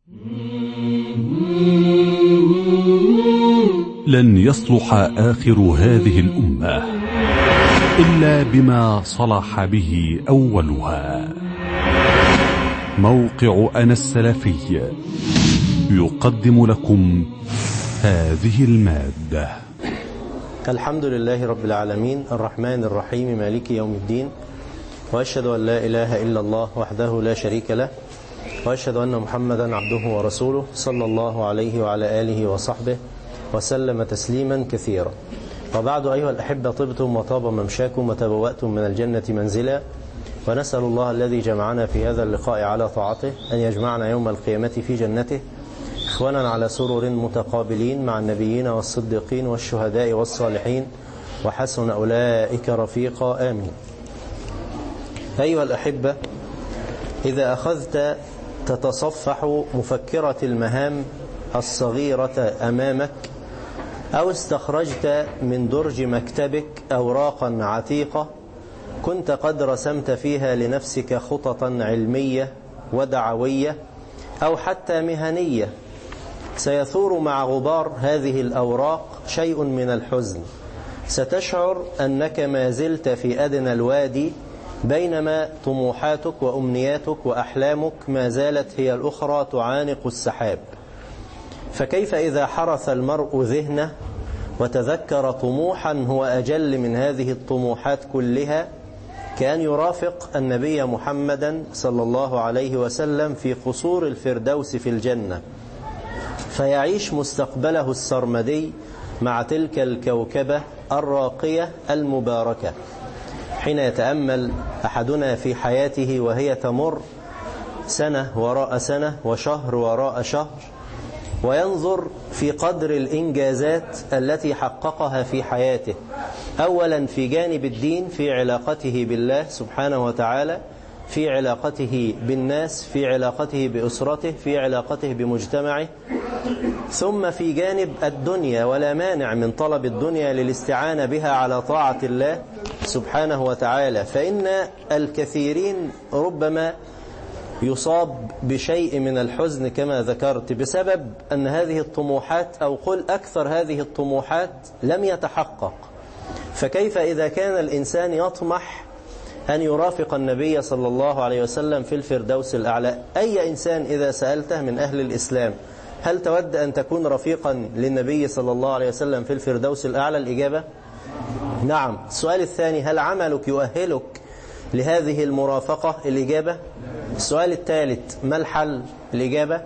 لن يصلح آخر هذه الأمة إلا بما صلح به أولها موقع أنا السلفي يقدم لكم هذه المادة الحمد لله رب العالمين الرحمن الرحيم مالك يوم الدين وأشهد أن لا إله إلا الله وحده لا شريك له وأشهد أن محمدا عبده ورسوله صلى الله عليه وعلى آله وصحبه وسلم تسليما كثيرا وبعد أيها الأحبة طبتم وطاب ممشاكم وتبوأتم من الجنة منزلا ونسأل الله الذي جمعنا في هذا اللقاء على طاعته أن يجمعنا يوم القيامة في جنته إخوانا على سرر متقابلين مع النبيين والصديقين والشهداء والصالحين وحسن أولئك رفيقا آمين أيها الأحبة إذا أخذت تتصفح مفكرة المهام الصغيرة أمامك أو استخرجت من درج مكتبك أوراقا عتيقة كنت قد رسمت فيها لنفسك خططا علمية ودعوية أو حتى مهنية سيثور مع غبار هذه الأوراق شيء من الحزن ستشعر أنك ما زلت في أدنى الوادي بينما طموحاتك وأمنياتك وأحلامك ما زالت هي الأخرى تعانق السحاب فكيف إذا حرث المرء ذهنه وتذكر طموحا هو أجل من هذه الطموحات كلها كان يرافق النبي محمدا صلى الله عليه وسلم في قصور الفردوس في الجنة فيعيش مستقبله السرمدي مع تلك الكوكبة الراقية المباركة حين يتأمل أحدنا في حياته وهي تمر سنة وراء سنة وشهر وراء شهر وينظر في قدر الإنجازات التي حققها في حياته أولا في جانب الدين في علاقته بالله سبحانه وتعالى في علاقته بالناس في علاقته بأسرته في علاقته بمجتمعه ثم في جانب الدنيا ولا مانع من طلب الدنيا للاستعانة بها على طاعة الله سبحانه وتعالى فإن الكثيرين ربما يصاب بشيء من الحزن كما ذكرت بسبب أن هذه الطموحات أو قل أكثر هذه الطموحات لم يتحقق فكيف إذا كان الإنسان يطمح أن يرافق النبي صلى الله عليه وسلم في الفردوس الأعلى أي إنسان إذا سألته من أهل الإسلام هل تود أن تكون رفيقا للنبي صلى الله عليه وسلم في الفردوس الأعلى الإجابة نعم السؤال الثاني هل عملك يؤهلك لهذه المرافقة الإجابة السؤال الثالث ما الحل الإجابة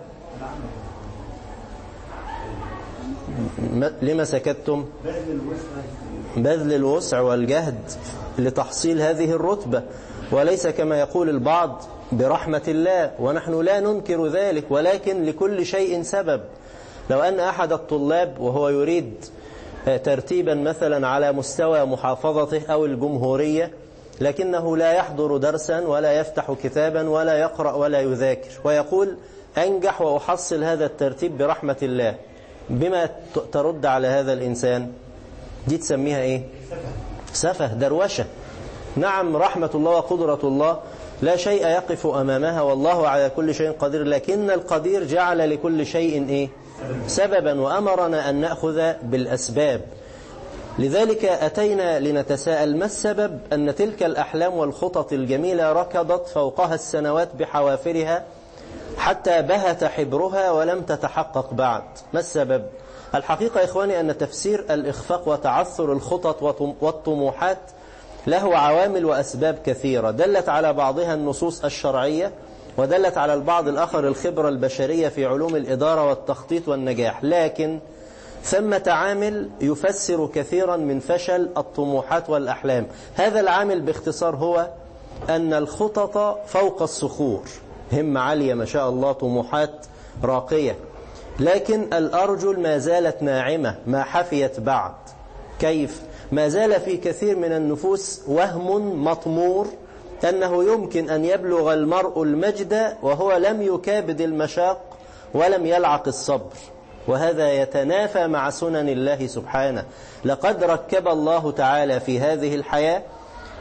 لما سكتتم بذل الوسع والجهد لتحصيل هذه الرتبة وليس كما يقول البعض برحمة الله ونحن لا ننكر ذلك ولكن لكل شيء سبب لو أن أحد الطلاب وهو يريد ترتيبا مثلا على مستوى محافظته أو الجمهورية لكنه لا يحضر درسا ولا يفتح كتابا ولا يقرأ ولا يذاكر ويقول أنجح وأحصل هذا الترتيب برحمة الله بما ترد على هذا الإنسان دي تسميها إيه سفه دروشة نعم رحمة الله وقدرة الله لا شيء يقف أمامها والله على كل شيء قدير لكن القدير جعل لكل شيء إيه سببا وأمرنا أن نأخذ بالأسباب لذلك أتينا لنتساءل ما السبب أن تلك الأحلام والخطط الجميلة ركضت فوقها السنوات بحوافرها حتى بهت حبرها ولم تتحقق بعد ما السبب؟ الحقيقة إخواني أن تفسير الإخفاق وتعثر الخطط والطموحات له عوامل وأسباب كثيرة دلت على بعضها النصوص الشرعية ودلت على البعض الآخر الخبرة البشرية في علوم الإدارة والتخطيط والنجاح لكن ثمة عامل يفسر كثيرا من فشل الطموحات والأحلام هذا العامل باختصار هو أن الخطط فوق الصخور همة عالية ما شاء الله طموحات راقية لكن الأرجل ما زالت ناعمة ما حفيت بعد كيف؟ ما زال في كثير من النفوس وهم مطمور أنه يمكن أن يبلغ المرء المجد وهو لم يكابد المشاق ولم يلعق الصبر وهذا يتنافى مع سنن الله سبحانه لقد ركب الله تعالى في هذه الحياة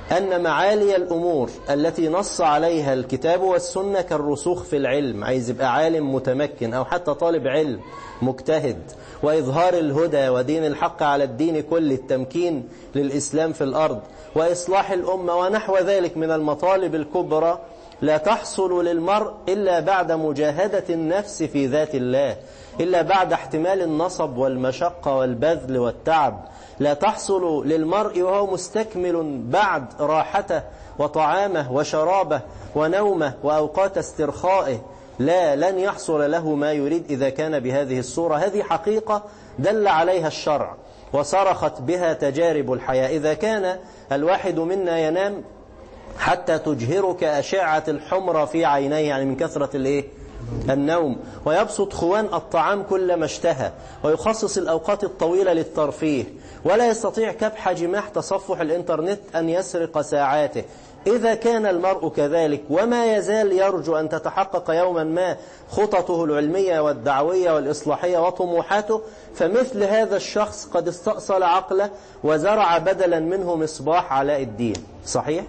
أن معالي الأمور التي نص عليها الكتاب والسنة كالرسوخ في العلم عايز يبقى عالم متمكن أو حتى طالب علم مجتهد وإظهار الهدى ودين الحق على الدين كل التمكين للإسلام في الأرض وإصلاح الأمة ونحو ذلك من المطالب الكبرى لا تحصل للمرء إلا بعد مجاهدة النفس في ذات الله إلا بعد احتمال النصب والمشقة والبذل والتعب لا تحصل للمرء وهو مستكمل بعد راحته وطعامه وشرابه ونومه وأوقات استرخائه لا لن يحصل له ما يريد إذا كان بهذه الصورة هذه حقيقة دل عليها الشرع وصرخت بها تجارب الحياة إذا كان الواحد منا ينام حتى تجهرك أشعة الحمرة في عينيه يعني من كثرة الإيه؟ النوم ويبسط خوان الطعام كلما اشتهى ويخصص الأوقات الطويلة للترفيه ولا يستطيع كبح جماح تصفح الإنترنت أن يسرق ساعاته إذا كان المرء كذلك وما يزال يرجو أن تتحقق يوما ما خططه العلمية والدعوية والإصلاحية وطموحاته فمثل هذا الشخص قد استأصل عقله وزرع بدلا منه مصباح علاء الدين صحيح؟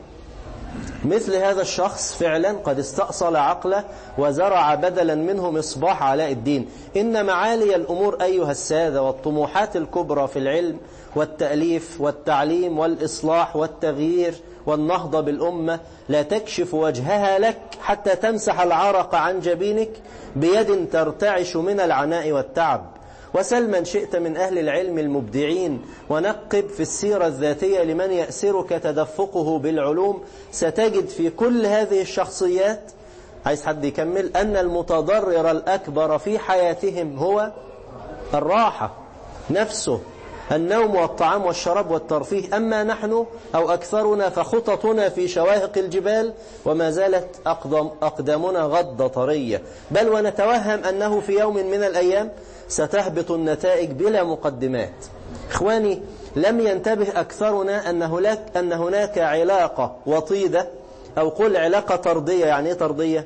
مثل هذا الشخص فعلا قد استأصل عقله وزرع بدلا منه مصباح علاء الدين إن معالي الأمور أيها السادة والطموحات الكبرى في العلم والتأليف والتعليم والإصلاح والتغيير والنهضة بالأمة لا تكشف وجهها لك حتى تمسح العرق عن جبينك بيد ترتعش من العناء والتعب وسل من شئت من أهل العلم المبدعين ونقب في السيرة الذاتية لمن يأسرك تدفقه بالعلوم ستجد في كل هذه الشخصيات عايز حد يكمل أن المتضرر الأكبر في حياتهم هو الراحة نفسه النوم والطعام والشراب والترفيه أما نحن أو أكثرنا فخططنا في شواهق الجبال وما زالت أقدم أقدامنا غض طرية بل ونتوهم أنه في يوم من الأيام ستهبط النتائج بلا مقدمات إخواني لم ينتبه أكثرنا أن هناك, أن هناك علاقة وطيدة أو قل علاقة طردية يعني إيه طردية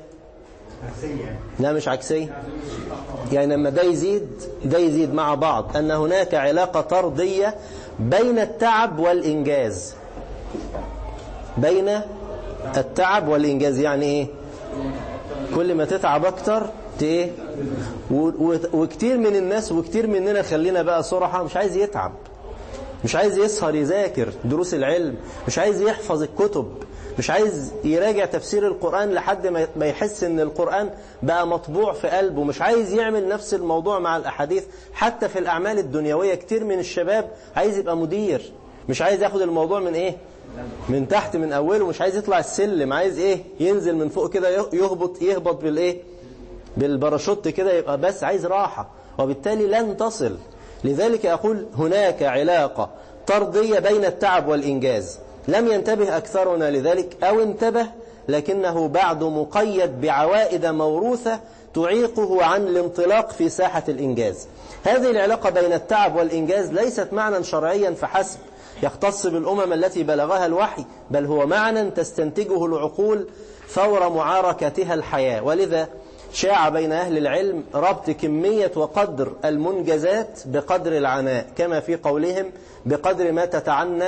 لا مش عكسية يعني لما ده يزيد ده يزيد مع بعض أن هناك علاقة طردية بين التعب والإنجاز بين التعب والإنجاز يعني إيه كل ما تتعب أكتر ايه وكتير من الناس وكتير مننا خلينا بقى صراحة مش عايز يتعب مش عايز يسهر يذاكر دروس العلم مش عايز يحفظ الكتب مش عايز يراجع تفسير القرآن لحد ما يحس ان القرآن بقى مطبوع في قلبه مش عايز يعمل نفس الموضوع مع الأحاديث حتى في الأعمال الدنيوية كتير من الشباب عايز يبقى مدير مش عايز ياخد الموضوع من ايه من تحت من أوله مش عايز يطلع السلم عايز ايه ينزل من فوق كده يهبط يهبط بالايه بالباراشوت كده يبقى بس عايز راحة وبالتالي لن تصل لذلك أقول هناك علاقة طردية بين التعب والإنجاز لم ينتبه أكثرنا لذلك أو انتبه لكنه بعد مقيد بعوائد موروثة تعيقه عن الانطلاق في ساحة الإنجاز هذه العلاقة بين التعب والإنجاز ليست معنى شرعيا فحسب يختص بالأمم التي بلغها الوحي بل هو معنى تستنتجه العقول فور معاركتها الحياة ولذا شاع بين أهل العلم ربط كمية وقدر المنجزات بقدر العناء كما في قولهم بقدر ما تتعنى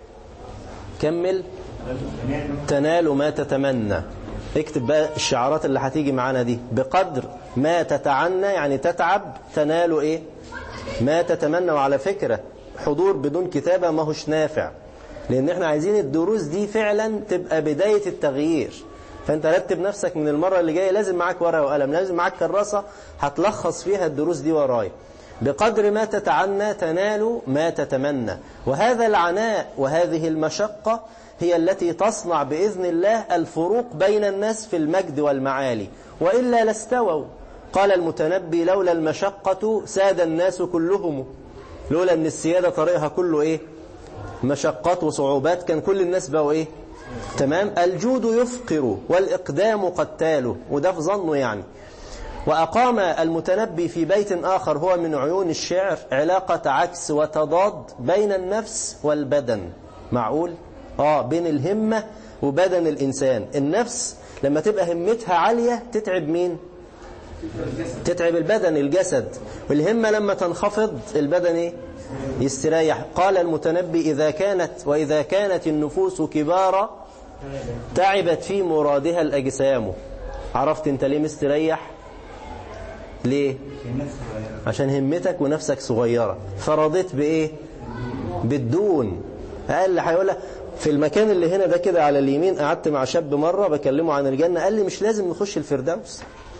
كمل تنال ما تتمنى اكتب بقى الشعارات اللي هتيجي معانا دي بقدر ما تتعنى يعني تتعب تنال ايه ما تتمنى وعلى فكرة حضور بدون كتابة ما هوش نافع لان احنا عايزين الدروس دي فعلا تبقى بداية التغيير فانت رتب نفسك من المرة اللي جاية لازم معاك ورقة وقلم لازم معاك كراسة هتلخص فيها الدروس دي وراي بقدر ما تتعنى تنال ما تتمنى وهذا العناء وهذه المشقة هي التي تصنع بإذن الله الفروق بين الناس في المجد والمعالي وإلا لاستووا قال المتنبي لولا المشقة ساد الناس كلهم لولا أن السيادة طريقها كله إيه مشقات وصعوبات كان كل الناس بقوا إيه تمام الجود يفقر والإقدام قتاله وده في ظنه يعني وأقام المتنبي في بيت آخر هو من عيون الشعر علاقة عكس وتضاد بين النفس والبدن معقول؟ آه بين الهمة وبدن الإنسان النفس لما تبقى همتها عالية تتعب مين؟ تتعب البدن الجسد والهمة لما تنخفض البدن إيه؟ يستريح قال المتنبي إذا كانت وإذا كانت النفوس كبارا تعبت في مرادها الأجسام عرفت انت ليه مستريح ليه عشان همتك ونفسك صغيرة فرضيت بإيه بالدون أقل هيقول لك في المكان اللي هنا ده كده على اليمين قعدت مع شاب مرة بكلمه عن الجنة قال لي مش لازم نخش الفردوس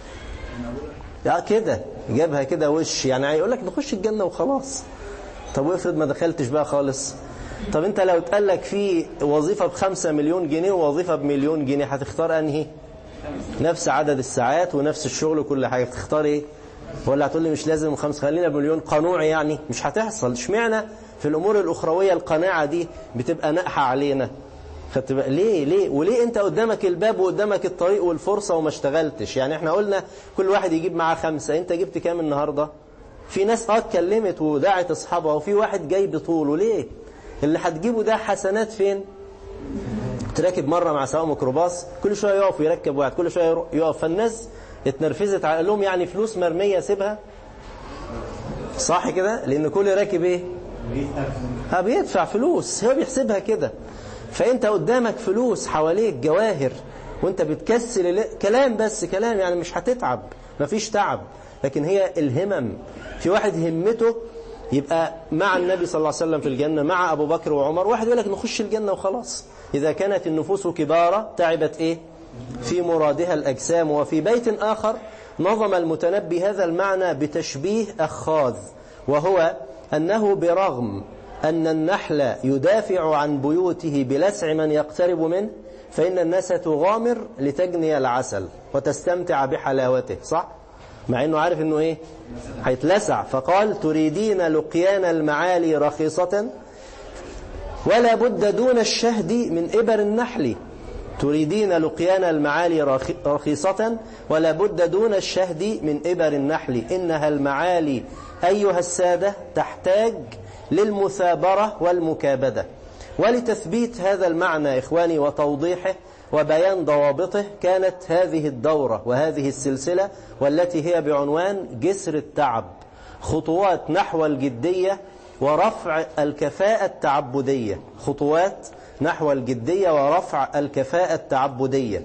لا كده جابها كده وش يعني هيقول لك نخش الجنة وخلاص طب وافرض ما دخلتش بقى خالص طب انت لو اتقال لك في وظيفة بخمسة مليون جنيه ووظيفة بمليون جنيه هتختار انهي نفس عدد الساعات ونفس الشغل وكل حاجة تختار ايه ولا هتقول لي مش لازم خمس خلينا بمليون قنوع يعني مش هتحصل اشمعنى في الامور الاخروية القناعة دي بتبقى ناقحة علينا خدت بقى ليه ليه وليه انت قدامك الباب وقدامك الطريق والفرصة وما اشتغلتش يعني احنا قلنا كل واحد يجيب معاه خمسة انت جبت كام النهاردة في ناس اه اتكلمت ودعت اصحابها وفي واحد جاي بطوله ليه اللي هتجيبه ده حسنات فين تراكب مرة مع سواق ميكروباص كل شوية يقف ويركب واحد كل شوية يقف فالناس اتنرفزت على لهم يعني فلوس مرمية سيبها صح كده لان كل راكب ايه ها بيدفع فلوس هو بيحسبها كده فانت قدامك فلوس حواليك جواهر وانت بتكسل كلام بس كلام يعني مش هتتعب مفيش تعب لكن هي الهمم في واحد همته يبقى مع النبي صلى الله عليه وسلم في الجنة مع أبو بكر وعمر واحد يقول لك نخش الجنة وخلاص إذا كانت النفوس كبارة تعبت إيه في مرادها الأجسام وفي بيت آخر نظم المتنبي هذا المعنى بتشبيه أخاذ وهو أنه برغم أن النحل يدافع عن بيوته بلسع من يقترب منه فإن الناس تغامر لتجني العسل وتستمتع بحلاوته صح؟ مع أنه عارف أنه إيه؟ هيتلسع فقال تريدين لقيان المعالي رخيصة ولا بد دون الشهد من إبر النحل تريدين لقيان المعالي رخيصة ولا بد دون الشهد من إبر النحل إنها المعالي أيها السادة تحتاج للمثابرة والمكابدة ولتثبيت هذا المعنى إخواني وتوضيحه وبيان ضوابطه كانت هذه الدورة وهذه السلسلة والتي هي بعنوان جسر التعب خطوات نحو الجدية ورفع الكفاءة التعبدية خطوات نحو الجدية ورفع الكفاءة التعبدية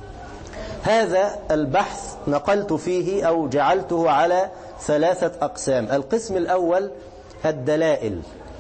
هذا البحث نقلت فيه أو جعلته على ثلاثة أقسام القسم الأول الدلائل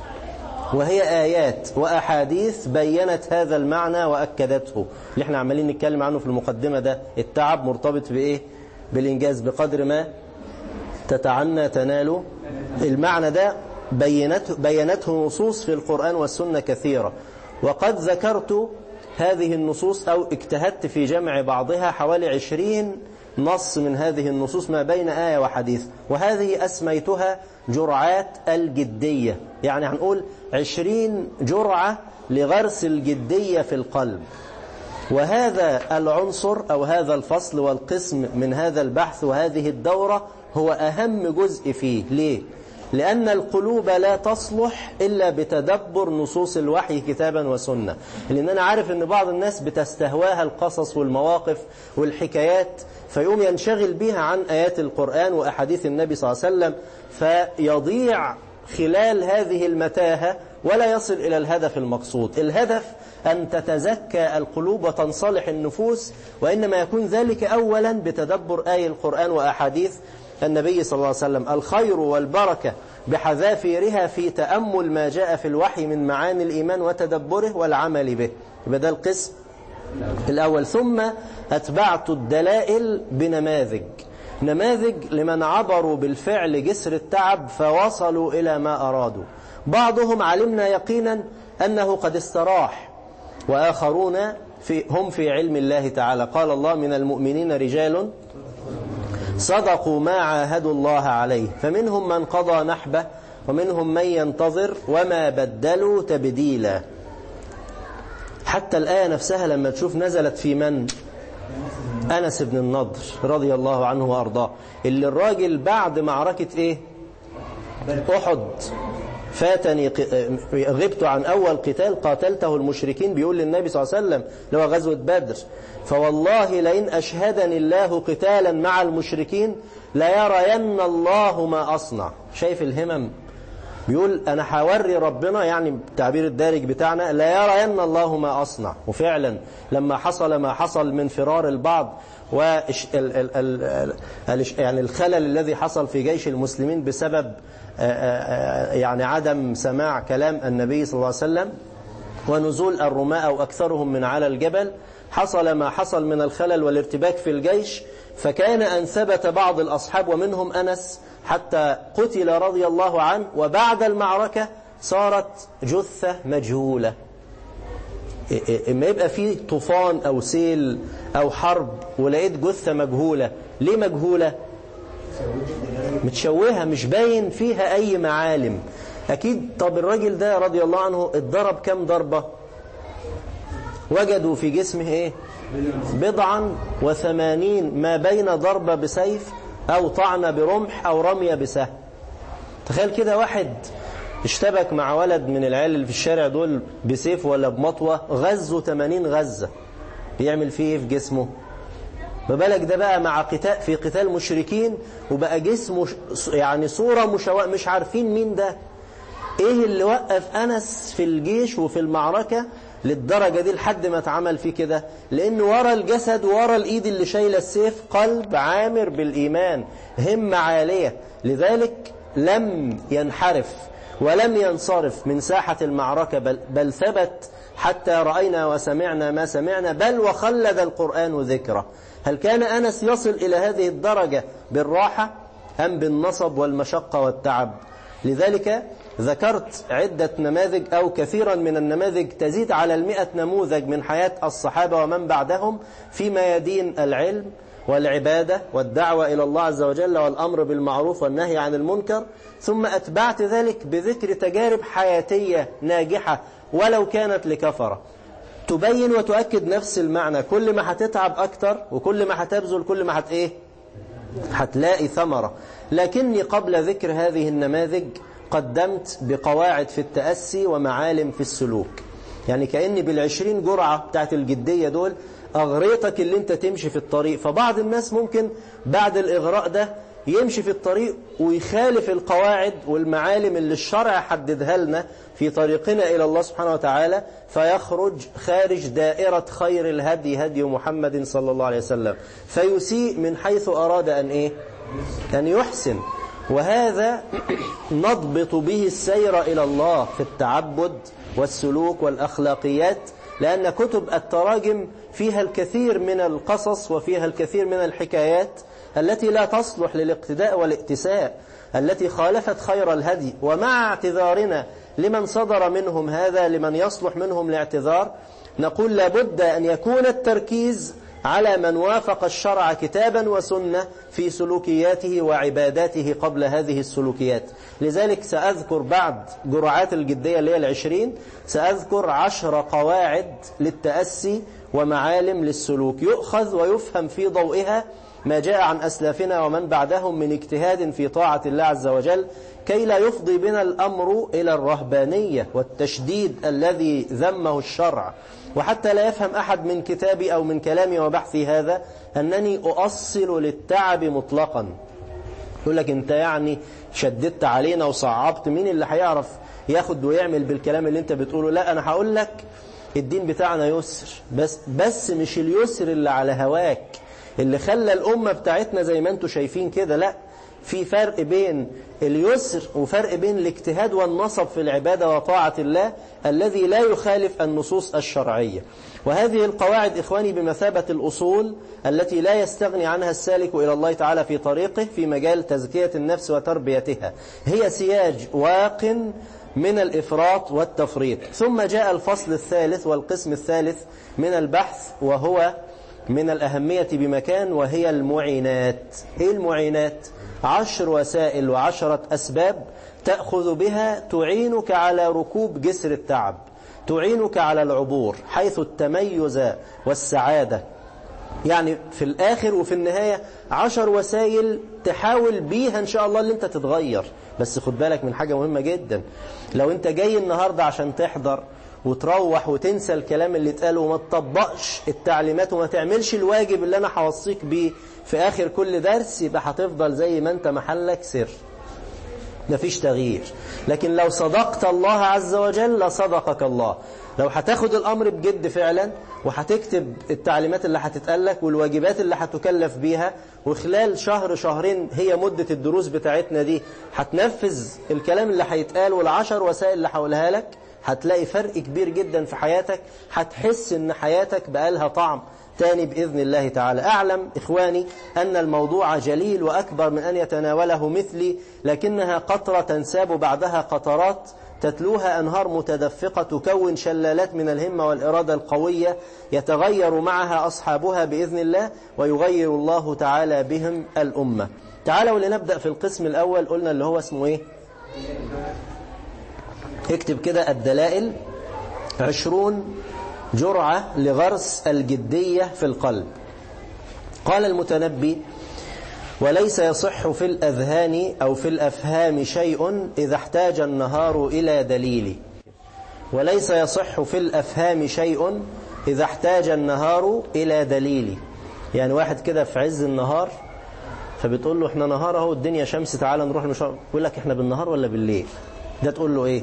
وهي آيات وأحاديث بينت هذا المعنى وأكدته اللي احنا عمالين نتكلم عنه في المقدمة ده التعب مرتبط بإيه بالإنجاز بقدر ما تتعنى تنال المعنى ده بينته, بينته نصوص في القرآن والسنة كثيرة وقد ذكرت هذه النصوص أو اجتهدت في جمع بعضها حوالي عشرين نص من هذه النصوص ما بين آية وحديث وهذه أسميتها جرعات الجدية يعني هنقول عشرين جرعة لغرس الجدية في القلب وهذا العنصر أو هذا الفصل والقسم من هذا البحث وهذه الدورة هو أهم جزء فيه ليه؟ لأن القلوب لا تصلح إلا بتدبر نصوص الوحي كتابا وسنة لأن أنا عارف أن بعض الناس بتستهواها القصص والمواقف والحكايات فيقوم ينشغل بها عن آيات القرآن وأحاديث النبي صلى الله عليه وسلم فيضيع خلال هذه المتاهة ولا يصل إلى الهدف المقصود الهدف أن تتزكى القلوب وتنصلح النفوس وإنما يكون ذلك أولا بتدبر آي القرآن وأحاديث النبي صلى الله عليه وسلم الخير والبركة بحذافيرها في تأمل ما جاء في الوحي من معاني الإيمان وتدبره والعمل به يبقى ده القسم الأول ثم أتبعت الدلائل بنماذج نماذج لمن عبروا بالفعل جسر التعب فوصلوا إلى ما أرادوا بعضهم علمنا يقينا أنه قد استراح وآخرون في هم في علم الله تعالى قال الله من المؤمنين رجال صدقوا ما عاهدوا الله عليه فمنهم من قضى نحبه ومنهم من ينتظر وما بدلوا تبديلا حتى الآية نفسها لما تشوف نزلت في من أنس بن النضر رضي الله عنه وأرضاه اللي الراجل بعد معركة إيه أحد فاتني غبت عن أول قتال قاتلته المشركين بيقول للنبي صلى الله عليه وسلم لو غزوة بدر فوالله لئن أشهدني الله قتالا مع المشركين ليرين الله ما أصنع شايف الهمم بيقول أنا هوري ربنا يعني التعبير الدارج بتاعنا لا يرين الله ما أصنع وفعلا لما حصل ما حصل من فرار البعض و يعني الخلل الذي حصل في جيش المسلمين بسبب يعني عدم سماع كلام النبي صلى الله عليه وسلم ونزول الرماة أو أكثرهم من على الجبل حصل ما حصل من الخلل والارتباك في الجيش فكان أن ثبت بعض الأصحاب ومنهم أنس حتى قتل رضي الله عنه وبعد المعركة صارت جثة مجهولة إما يبقى فيه طوفان أو سيل أو حرب ولقيت جثة مجهولة ليه مجهولة متشوهة مش باين فيها أي معالم أكيد طب الراجل ده رضي الله عنه اتضرب كم ضربة وجدوا في جسمه ايه بضعا وثمانين ما بين ضربة بسيف أو طعنة برمح أو رمية بسهم تخيل كده واحد اشتبك مع ولد من العيال اللي في الشارع دول بسيف ولا بمطوة غزه 80 غزة بيعمل فيه ايه في جسمه ببالك ده بقى مع قتال في قتال مشركين وبقى جسمه يعني صورة مشوه مش عارفين مين ده ايه اللي وقف أنس في الجيش وفي المعركة للدرجة دي لحد ما اتعمل فيه كده لأن ورا الجسد ورا الإيد اللي شايلة السيف قلب عامر بالإيمان همة عالية لذلك لم ينحرف ولم ينصرف من ساحة المعركة بل, بل ثبت حتى رأينا وسمعنا ما سمعنا بل وخلد القرآن ذكره هل كان أنس يصل إلى هذه الدرجة بالراحة أم بالنصب والمشقة والتعب لذلك ذكرت عدة نماذج أو كثيرا من النماذج تزيد على المئة نموذج من حياة الصحابة ومن بعدهم في ميادين العلم والعبادة والدعوة إلى الله عز وجل والأمر بالمعروف والنهي عن المنكر ثم أتبعت ذلك بذكر تجارب حياتية ناجحة ولو كانت لكفرة تبين وتؤكد نفس المعنى كل ما هتتعب أكتر وكل ما هتبذل كل ما هت إيه هتلاقي ثمرة لكني قبل ذكر هذه النماذج قدمت بقواعد في التأسي ومعالم في السلوك يعني كأني بالعشرين جرعة بتاعت الجدية دول أغريتك اللي انت تمشي في الطريق فبعض الناس ممكن بعد الإغراء ده يمشي في الطريق ويخالف القواعد والمعالم اللي الشرع حددها لنا في طريقنا إلى الله سبحانه وتعالى فيخرج خارج دائرة خير الهدي هدي محمد صلى الله عليه وسلم فيسيء من حيث أراد أن إيه أن يحسن وهذا نضبط به السير إلى الله في التعبد والسلوك والأخلاقيات لأن كتب التراجم فيها الكثير من القصص وفيها الكثير من الحكايات التي لا تصلح للاقتداء والائتساء التي خالفت خير الهدي ومع اعتذارنا لمن صدر منهم هذا لمن يصلح منهم الاعتذار نقول لابد أن يكون التركيز على من وافق الشرع كتابا وسنة في سلوكياته وعباداته قبل هذه السلوكيات لذلك سأذكر بعد جرعات الجدية اللي هي العشرين سأذكر عشر قواعد للتأسي ومعالم للسلوك يؤخذ ويفهم في ضوئها ما جاء عن أسلافنا ومن بعدهم من اجتهاد في طاعة الله عز وجل كي لا يفضي بنا الأمر إلى الرهبانية والتشديد الذي ذمه الشرع وحتى لا يفهم أحد من كتابي أو من كلامي وبحثي هذا أنني أؤصل للتعب مطلقا يقول لك أنت يعني شددت علينا وصعبت مين اللي هيعرف ياخد ويعمل بالكلام اللي أنت بتقوله لا أنا هقول لك الدين بتاعنا يسر بس, بس مش اليسر اللي على هواك اللي خلى الأمة بتاعتنا زي ما انتم شايفين كده لا في فرق بين اليسر وفرق بين الاجتهاد والنصب في العبادة وطاعة الله الذي لا يخالف النصوص الشرعية وهذه القواعد إخواني بمثابة الأصول التي لا يستغني عنها السالك إلى الله تعالى في طريقه في مجال تزكية النفس وتربيتها هي سياج واق من الإفراط والتفريط ثم جاء الفصل الثالث والقسم الثالث من البحث وهو من الأهمية بمكان وهي المعينات إيه المعينات؟ عشر وسائل وعشرة أسباب تأخذ بها تعينك على ركوب جسر التعب تعينك على العبور حيث التميز والسعادة يعني في الآخر وفي النهاية عشر وسائل تحاول بيها إن شاء الله اللي انت تتغير بس خد بالك من حاجة مهمة جدا لو انت جاي النهاردة عشان تحضر وتروح وتنسى الكلام اللي اتقال وما تطبقش التعليمات وما تعملش الواجب اللي انا هوصيك بيه في اخر كل درس يبقى هتفضل زي ما انت محلك سر مفيش تغيير لكن لو صدقت الله عز وجل لصدقك الله لو هتاخد الأمر بجد فعلا وهتكتب التعليمات اللي هتتقالك والواجبات اللي هتكلف بيها وخلال شهر شهرين هي مدة الدروس بتاعتنا دي هتنفذ الكلام اللي هيتقال والعشر وسائل اللي هقولها لك هتلاقي فرق كبير جدا في حياتك هتحس ان حياتك بقالها طعم تاني بإذن الله تعالى أعلم إخواني أن الموضوع جليل وأكبر من أن يتناوله مثلي لكنها قطرة تنساب بعدها قطرات تتلوها أنهار متدفقة تكون شلالات من الهمة والإرادة القوية يتغير معها أصحابها بإذن الله ويغير الله تعالى بهم الأمة تعالوا لنبدأ في القسم الأول قلنا اللي هو اسمه إيه اكتب كده الدلائل عشرون جرعة لغرس الجدية في القلب قال المتنبي وليس يصح في الأذهان أو في الأفهام شيء إذا احتاج النهار إلى دليل وليس يصح في الأفهام شيء إذا احتاج النهار إلى دليل يعني واحد كده في عز النهار فبتقول له احنا نهار اهو الدنيا شمس تعالى نروح المشوار يقول لك احنا بالنهار ولا بالليل ده تقول له ايه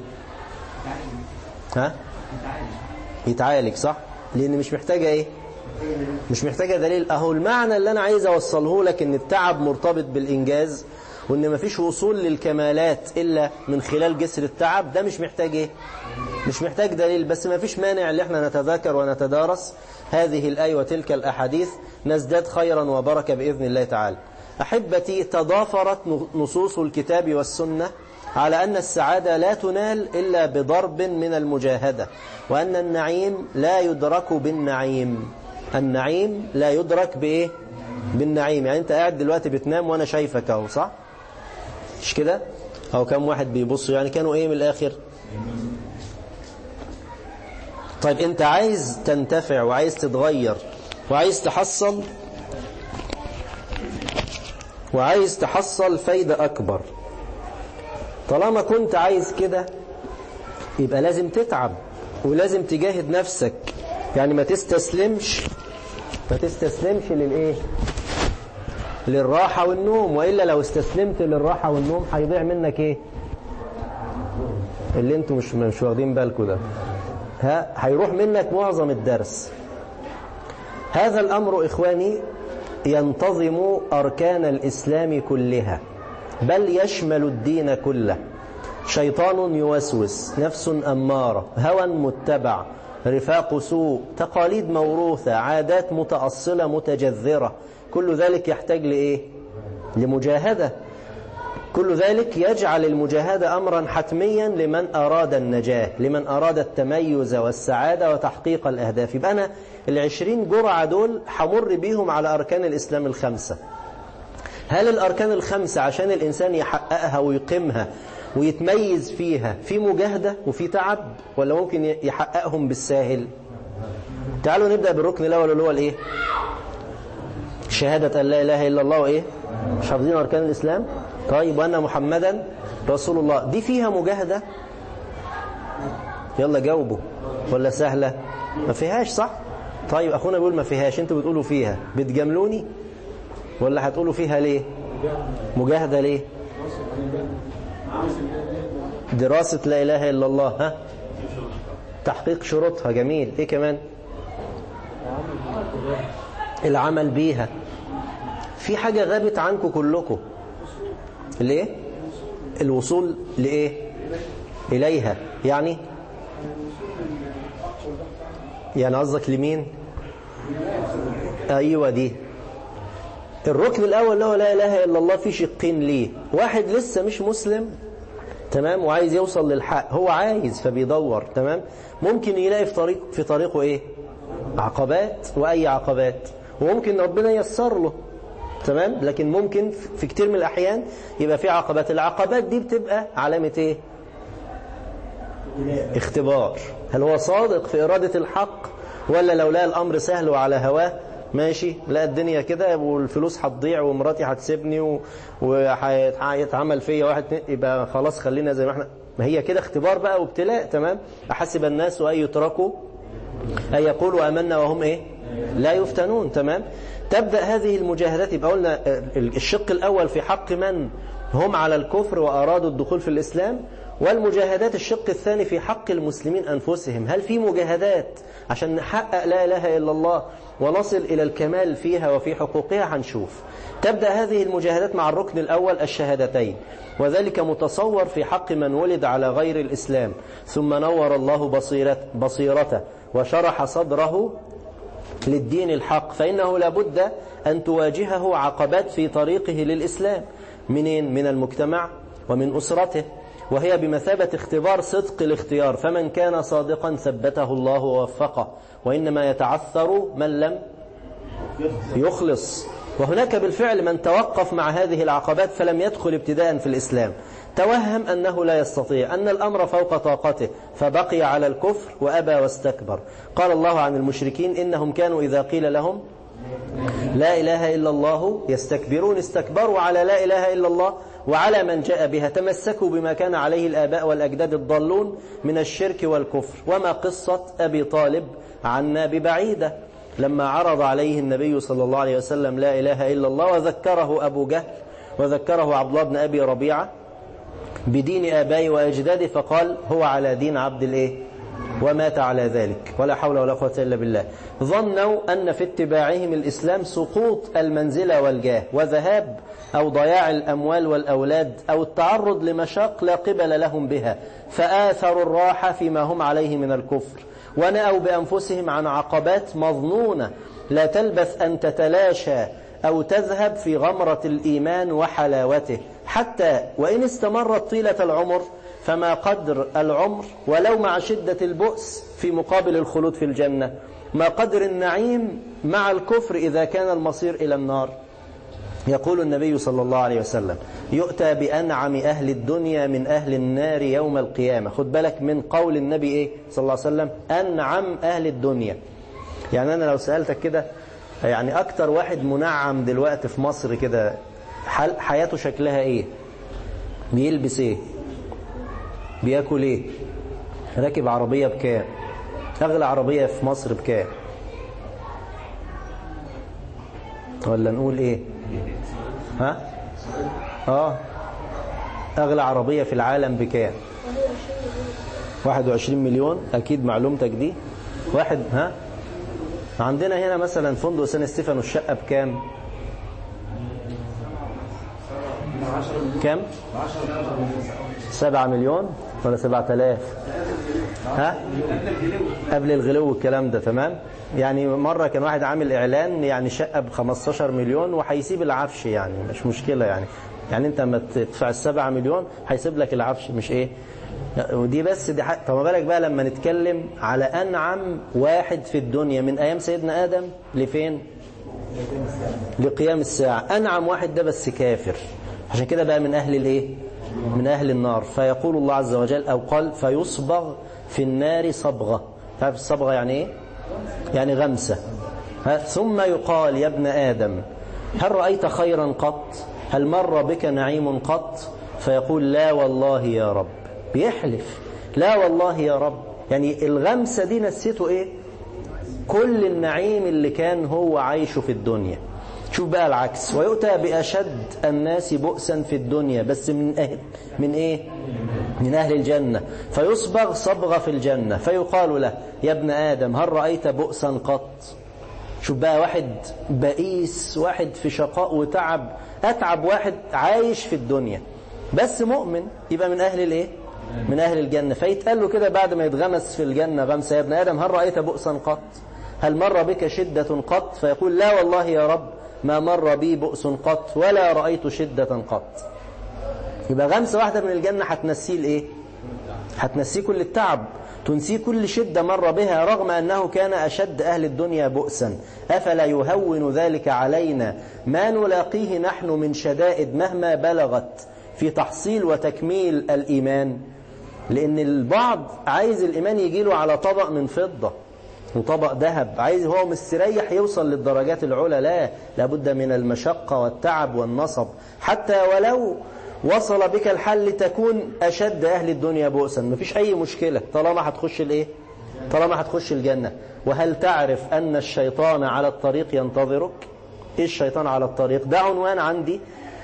ها يتعالج صح لان مش محتاجه ايه مش محتاجه دليل اهو المعنى اللي انا عايز اوصله لك ان التعب مرتبط بالانجاز وان مفيش وصول للكمالات الا من خلال جسر التعب ده مش محتاج ايه مش محتاج دليل بس مفيش مانع ان احنا نتذاكر ونتدارس هذه الايه وتلك الاحاديث نزداد خيرا وبركه باذن الله تعالى احبتي تضافرت نصوص الكتاب والسنه على أن السعادة لا تنال إلا بضرب من المجاهدة وأن النعيم لا يدرك بالنعيم النعيم لا يدرك بإيه بالنعيم يعني أنت قاعد دلوقتي بتنام وأنا شايفك أهو صح مش كده أو كم واحد بيبص يعني كانوا إيه من الآخر طيب أنت عايز تنتفع وعايز تتغير وعايز تحصل وعايز تحصل فايدة أكبر طالما كنت عايز كده يبقى لازم تتعب ولازم تجاهد نفسك يعني ما تستسلمش ما تستسلمش للايه للراحة والنوم وإلا لو استسلمت للراحة والنوم هيضيع منك ايه اللي انتوا مش مش واخدين بالكم ده ها هيروح منك معظم الدرس هذا الأمر إخواني ينتظم أركان الإسلام كلها بل يشمل الدين كله شيطان يوسوس نفس أمارة هوى متبع رفاق سوء تقاليد موروثة عادات متأصلة متجذرة كل ذلك يحتاج لإيه لمجاهدة كل ذلك يجعل المجاهدة أمرا حتميا لمن أراد النجاة لمن أراد التميز والسعادة وتحقيق الأهداف يبقى أنا العشرين جرعة دول حمر بيهم على أركان الإسلام الخمسة هل الأركان الخمسة عشان الإنسان يحققها ويقيمها ويتميز فيها في مجاهدة وفي تعب ولا ممكن يحققهم بالساهل تعالوا نبدأ بالركن الأول اللي هو الإيه شهادة أن لا إله إلا الله وإيه مش حافظين أركان الإسلام طيب وأن محمدا رسول الله دي فيها مجاهدة يلا جاوبوا ولا سهلة ما فيهاش صح طيب أخونا بيقول ما فيهاش انتوا بتقولوا فيها بتجاملوني ولا هتقولوا فيها ليه مجاهدة ليه دراسة لا إله إلا الله ها تحقيق شروطها جميل إيه كمان العمل بيها في حاجة غابت عنكم كلكم ليه الوصول لإيه إليها يعني يعني قصدك لمين أيوة دي الركن الأول اللي هو لا إله إلا الله في شقين ليه واحد لسه مش مسلم تمام وعايز يوصل للحق هو عايز فبيدور تمام ممكن يلاقي في طريق في طريقه ايه عقبات واي عقبات وممكن ربنا ييسر له تمام لكن ممكن في كتير من الاحيان يبقى في عقبات العقبات دي بتبقى علامة ايه اختبار هل هو صادق في إرادة الحق ولا لو لقى الأمر سهل وعلى هواه ماشي لا الدنيا كده والفلوس هتضيع ومراتي هتسيبني وهيتعمل فيا واحد يبقى خلاص خلينا زي ما احنا ما هي كده اختبار بقى وابتلاء تمام أحسب الناس أن يتركوا أن يقولوا أمنا وهم إيه لا يفتنون تمام تبدأ هذه المجاهدات يبقى قلنا الشق الأول في حق من هم على الكفر وأرادوا الدخول في الإسلام والمجاهدات الشق الثاني في حق المسلمين أنفسهم هل في مجاهدات عشان نحقق لا إله إلا الله ونصل إلى الكمال فيها وفي حقوقها هنشوف تبدأ هذه المجاهدات مع الركن الأول الشهادتين وذلك متصور في حق من ولد على غير الإسلام ثم نور الله بصيرت بصيرته وشرح صدره للدين الحق فإنه لابد أن تواجهه عقبات في طريقه للإسلام منين؟ من المجتمع ومن أسرته وهي بمثابة اختبار صدق الاختيار فمن كان صادقا ثبته الله ووفقه وإنما يتعثر من لم يخلص وهناك بالفعل من توقف مع هذه العقبات فلم يدخل ابتداء في الإسلام توهم أنه لا يستطيع أن الأمر فوق طاقته فبقي على الكفر وأبى واستكبر قال الله عن المشركين إنهم كانوا إذا قيل لهم لا إله إلا الله يستكبرون استكبروا على لا إله إلا الله وعلى من جاء بها تمسكوا بما كان عليه الآباء والأجداد الضالون من الشرك والكفر وما قصة أبي طالب عنا ببعيدة لما عرض عليه النبي صلى الله عليه وسلم لا إله إلا الله وذكره أبو جهل وذكره عبد الله بن أبي ربيعة بدين آبائي وأجدادي فقال هو على دين عبد الإيه ومات على ذلك ولا حول ولا قوة إلا بالله ظنوا أن في اتباعهم الإسلام سقوط المنزلة والجاه وذهاب أو ضياع الأموال والأولاد أو التعرض لمشاق لا قبل لهم بها فآثروا الراحة فيما هم عليه من الكفر ونأوا بأنفسهم عن عقبات مظنونة لا تلبث أن تتلاشى أو تذهب في غمرة الإيمان وحلاوته حتى وإن استمرت طيلة العمر فما قدر العمر ولو مع شدة البؤس في مقابل الخلود في الجنة ما قدر النعيم مع الكفر إذا كان المصير إلى النار يقول النبي صلى الله عليه وسلم يؤتى بأنعم أهل الدنيا من أهل النار يوم القيامة خد بالك من قول النبي إيه صلى الله عليه وسلم أنعم أهل الدنيا يعني أنا لو سألتك كده يعني أكتر واحد منعم دلوقتي في مصر كده حياته شكلها إيه بيلبس إيه بياكل إيه راكب عربية بكام أغلى عربية في مصر بكام ولا نقول إيه ها اه اغلى عربية في العالم بكام 21 مليون اكيد معلومتك دي واحد ها عندنا هنا مثلا فندق سان ستيفانو الشقة بكام كم سبعة مليون ولا سبعة آلاف ها قبل الغلو والكلام ده تمام يعني مرة كان واحد عامل إعلان يعني شقة ب 15 مليون وهيسيب العفش يعني مش مشكلة يعني يعني أنت لما تدفع السبعة مليون هيسيب لك العفش مش إيه ودي بس دي حق طب ما بالك بقى لما نتكلم على أنعم واحد في الدنيا من أيام سيدنا آدم لفين لقيام الساعة أنعم واحد ده بس كافر عشان كده بقى من أهل الإيه من أهل النار فيقول الله عز وجل أو قال فيصبغ في النار صبغة تعرف الصبغة يعني إيه يعني غمسة ثم يقال يا ابن آدم هل رأيت خيرا قط هل مر بك نعيم قط فيقول لا والله يا رب بيحلف لا والله يا رب يعني الغمسة دي نسيته ايه كل النعيم اللي كان هو عايشه في الدنيا شوف بقى العكس ويؤتى بأشد الناس بؤسا في الدنيا بس من أهل من ايه من أهل الجنة فيصبغ صبغة في الجنة فيقال له يا ابن آدم هل رأيت بؤسا قط شوف بقى واحد بئيس واحد في شقاء وتعب أتعب واحد عايش في الدنيا بس مؤمن يبقى من أهل الايه من أهل الجنة فيتقال له كده بعد ما يتغمس في الجنة غمسة يا ابن آدم هل رأيت بؤسا قط هل مر بك شدة قط فيقول لا والله يا رب ما مر بي بؤس قط ولا رأيت شدة قط يبقى غمسة واحدة من الجنة هتنسيه الايه هتنسيه كل التعب تنسيه كل شدة مر بها رغم أنه كان أشد أهل الدنيا بؤسا أفلا يهون ذلك علينا ما نلاقيه نحن من شدائد مهما بلغت في تحصيل وتكميل الإيمان لأن البعض عايز الإيمان يجيله على طبق من فضة وطبق ذهب عايز هو مستريح يوصل للدرجات العلى لا لابد من المشقة والتعب والنصب حتى ولو وصل بك الحل لتكون أشد أهل الدنيا بؤسا مفيش أي مشكلة طالما هتخش الإيه طالما هتخش الجنة وهل تعرف أن الشيطان على الطريق ينتظرك إيه الشيطان على الطريق ده عنوان عندي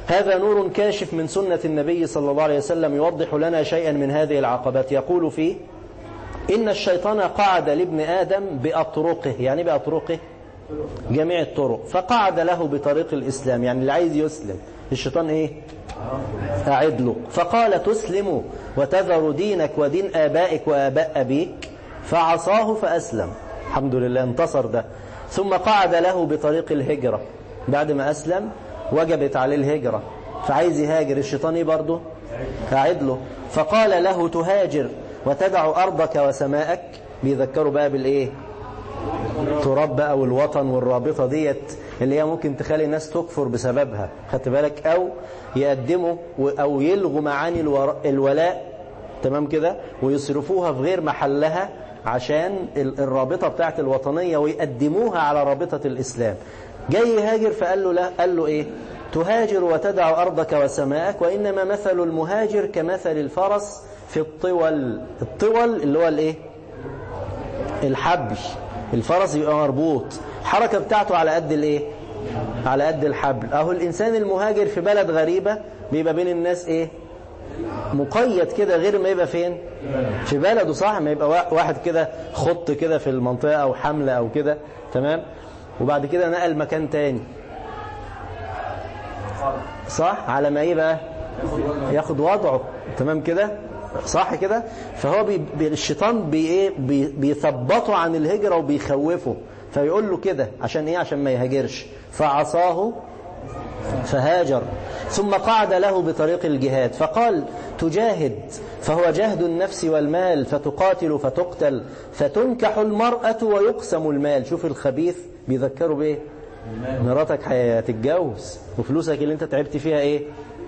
هذا نور كاشف من سنة النبي صلى الله عليه وسلم يوضح لنا شيئا من هذه العقبات يقول فيه إن الشيطان قعد لابن آدم بأطرقه يعني بأطرقه جميع الطرق فقعد له بطريق الإسلام يعني اللي عايز يسلم الشيطان إيه أعد له فقال تسلم وتذر دينك ودين آبائك وآباء أبيك فعصاه فأسلم الحمد لله انتصر ده ثم قعد له بطريق الهجرة بعد ما أسلم وجبت عليه الهجرة فعايز يهاجر الشيطان برضه قاعد له فقال له تهاجر وتدع أرضك وسماءك بيذكروا بقى بالإيه تراب بقى والوطن والرابطة ديت اللي هي ممكن تخلي الناس تكفر بسببها خدت بالك أو يقدموا أو يلغوا معاني الولاء تمام كده ويصرفوها في غير محلها عشان الرابطة بتاعت الوطنية ويقدموها على رابطة الإسلام جاي يهاجر فقال له لا قال له إيه تهاجر وتدع أرضك وسماءك وإنما مثل المهاجر كمثل الفرس في الطول الطول اللي هو الإيه الحبل الفرس يبقى مربوط الحركة بتاعته على قد الإيه على قد الحبل أهو الإنسان المهاجر في بلد غريبة بيبقى بين الناس إيه مقيد كده غير ما يبقى فين في بلده صح ما يبقى واحد كده خط كده في المنطقة أو حملة أو كده تمام وبعد كده نقل مكان تاني صح على ما ايه بقى ياخد وضعه تمام كده صح كده فهو بي الشيطان بي ايه بي بيثبطه عن الهجرة وبيخوفه فيقول له كده عشان ايه عشان ما يهاجرش فعصاه فهاجر ثم قعد له بطريق الجهاد فقال تجاهد فهو جهد النفس والمال فتقاتل فتقتل فتنكح المرأة ويقسم المال شوف الخبيث بيذكروا بايه مراتك هتتجوز وفلوسك اللي انت تعبت فيها ايه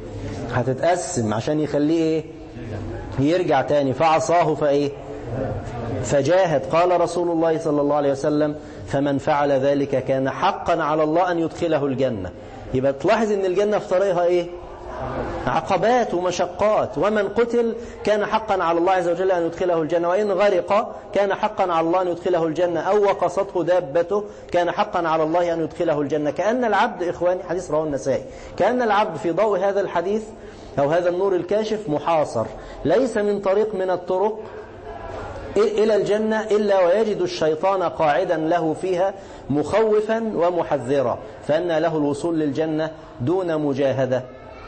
هتتقسم عشان يخليه ايه يرجع تاني فعصاه فايه فجاهد قال رسول الله صلى الله عليه وسلم فمن فعل ذلك كان حقا على الله أن يدخله الجنة يبقى تلاحظ ان الجنة في طريقها ايه عقبات ومشقات ومن قتل كان حقا على الله عز وجل أن يدخله الجنة وإن غرق كان حقا على الله أن يدخله الجنة أو وقصته دابته كان حقا على الله أن يدخله الجنة كأن العبد إخواني حديث رواه النسائي كأن العبد في ضوء هذا الحديث أو هذا النور الكاشف محاصر ليس من طريق من الطرق إلى الجنة إلا ويجد الشيطان قاعدا له فيها مخوفا ومحذرا فأن له الوصول للجنة دون مجاهدة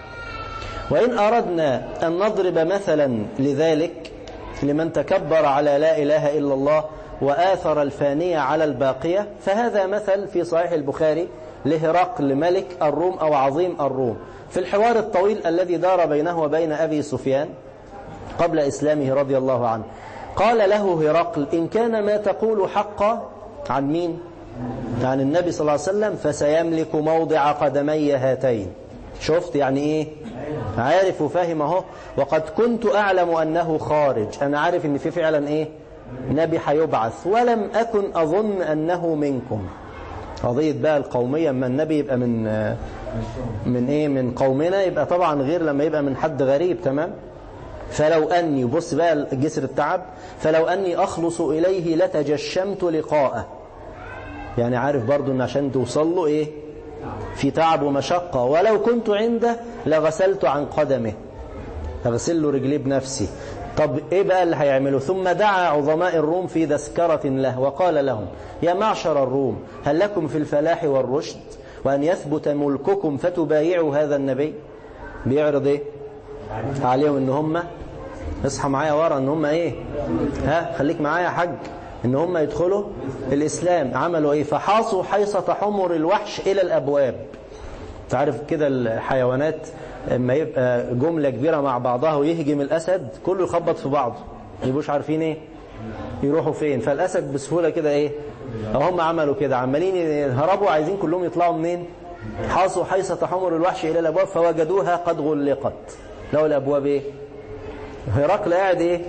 وإن أردنا أن نضرب مثلا لذلك لمن تكبر على لا إله إلا الله وآثر الفانية على الباقية فهذا مثل في صحيح البخاري لهرقل ملك الروم أو عظيم الروم في الحوار الطويل الذي دار بينه وبين أبي سفيان قبل إسلامه رضي الله عنه قال له هرقل إن كان ما تقول حقا عن مين عن النبي صلى الله عليه وسلم فسيملك موضع قدمي هاتين شفت يعني ايه عارف وفاهم اهو وقد كنت اعلم انه خارج انا عارف ان في فعلا ايه نبي هيبعث ولم اكن اظن انه منكم قضية بقى القومية اما النبي يبقى من من ايه من قومنا يبقى طبعا غير لما يبقى من حد غريب تمام فلو أني بص بقى جسر التعب فلو أني أخلص إليه لتجشمت لقاءه يعني عارف برضو أن عشان توصل له إيه في تعب ومشقة ولو كنت عنده لغسلت عن قدمه أغسل له رجليه بنفسي طب إيه بقى اللي هيعمله ثم دعا عظماء الروم في تذكرة له وقال لهم يا معشر الروم هل لكم في الفلاح والرشد وأن يثبت ملككم فتبايعوا هذا النبي بيعرض إيه عليهم ان هم اصحى معايا ورا ان هم ايه ها خليك معايا يا حاج ان هم يدخلوا الاسلام عملوا ايه فحاصوا حيصة حمر الوحش الى الابواب تعرف كده الحيوانات اما يبقى جملة كبيرة مع بعضها ويهجم الاسد كله يخبط في بعضه يبقوش عارفين ايه يروحوا فين فالاسد بسهولة كده ايه هم عملوا كده عمالين يهربوا عايزين كلهم يطلعوا منين حاصوا حيصة حمر الوحش الى الابواب فوجدوها قد غلقت لو الابواب ايه هرقل قاعد ايه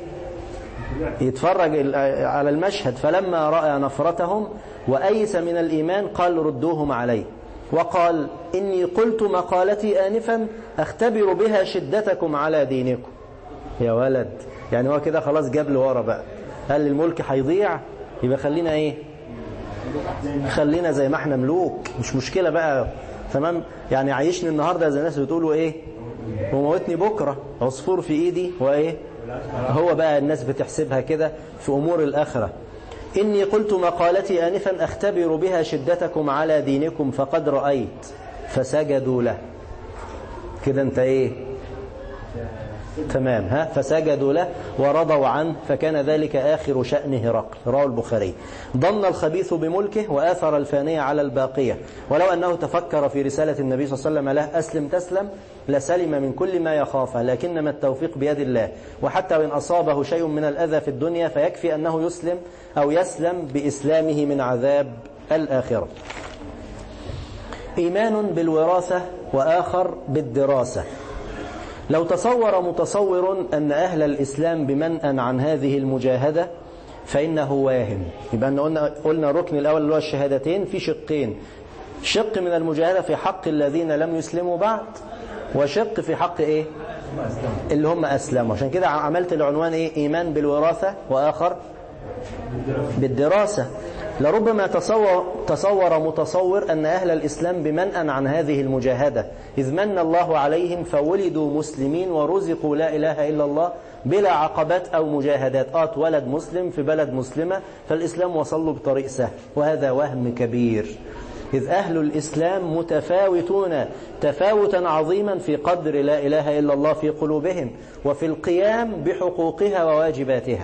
يتفرج على المشهد فلما رأى نفرتهم وأيس من الإيمان قال ردوهم علي وقال إني قلت مقالتي آنفا أختبر بها شدتكم على دينكم يا ولد يعني هو كده خلاص جاب له ورا بقى قال الملك هيضيع يبقى خلينا ايه خلينا زي ما احنا ملوك مش مشكلة بقى تمام يعني عايشني النهاردة زي الناس بتقولوا ايه وموتني بكرة عصفور في ايدي وايه هو بقى الناس بتحسبها كده في امور الاخرة إني قلت مقالتي آنفا أختبر بها شدتكم على دينكم فقد رأيت فسجدوا له كده انت ايه تمام ها فسجدوا له ورضوا عنه فكان ذلك آخر شأن هرقل رواه البخاري ضن الخبيث بملكه وآثر الفانية على الباقية ولو أنه تفكر في رسالة النبي صلى الله عليه وسلم له أسلم تسلم لسلم من كل ما يخافه لكنما التوفيق بيد الله وحتى وإن أصابه شيء من الأذى في الدنيا فيكفي أنه يسلم أو يسلم بإسلامه من عذاب الآخرة إيمان بالوراثة وآخر بالدراسة لو تصور متصور أن أهل الإسلام بمنأ عن هذه المجاهدة فإنه واهم يبقى أن قلنا, قلنا الركن الأول اللي هو الشهادتين في شقين شق من المجاهدة في حق الذين لم يسلموا بعد وشق في حق إيه اللي هم أسلموا عشان كده عملت العنوان إيه إيمان بالوراثة وآخر بالدراسة لربما تصور, تصور متصور أن أهل الإسلام بمنأ عن هذه المجاهدة إذ من الله عليهم فولدوا مسلمين ورزقوا لا إله إلا الله بلا عقبات أو مجاهدات آت ولد مسلم في بلد مسلمة فالإسلام وصل له بطريق سهل وهذا وهم كبير إذ أهل الإسلام متفاوتون تفاوتا عظيما في قدر لا إله إلا الله في قلوبهم وفي القيام بحقوقها وواجباتها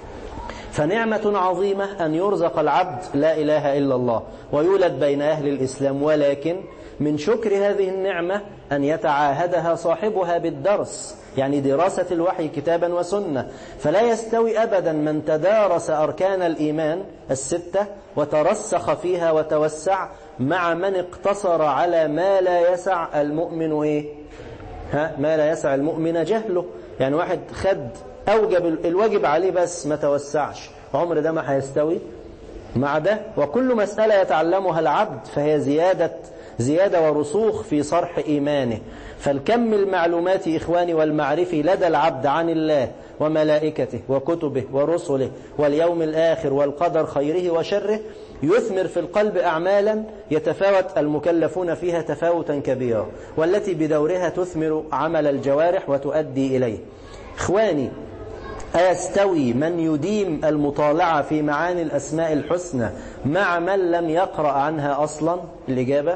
فنعمة عظيمة أن يرزق العبد لا إله إلا الله ويولد بين أهل الإسلام ولكن من شكر هذه النعمة أن يتعاهدها صاحبها بالدرس يعني دراسة الوحي كتابا وسنة فلا يستوي أبدا من تدارس أركان الإيمان الستة وترسخ فيها وتوسع مع من اقتصر على ما لا يسع المؤمن إيه؟ ها؟ ما لا يسع المؤمن جهله يعني واحد خد أوجب الواجب عليه بس ما توسعش عمر ده ما هيستوي مع ده وكل مسألة يتعلمها العبد فهي زيادة زيادة ورسوخ في صرح إيمانه فالكم المعلومات إخواني والمعرفي لدى العبد عن الله وملائكته وكتبه ورسله واليوم الآخر والقدر خيره وشره يثمر في القلب أعمالا يتفاوت المكلفون فيها تفاوتا كبيرا والتي بدورها تثمر عمل الجوارح وتؤدي إليه إخواني أيستوي من يديم المطالعة في معاني الأسماء الحسنى مع من لم يقرأ عنها أصلا الإجابة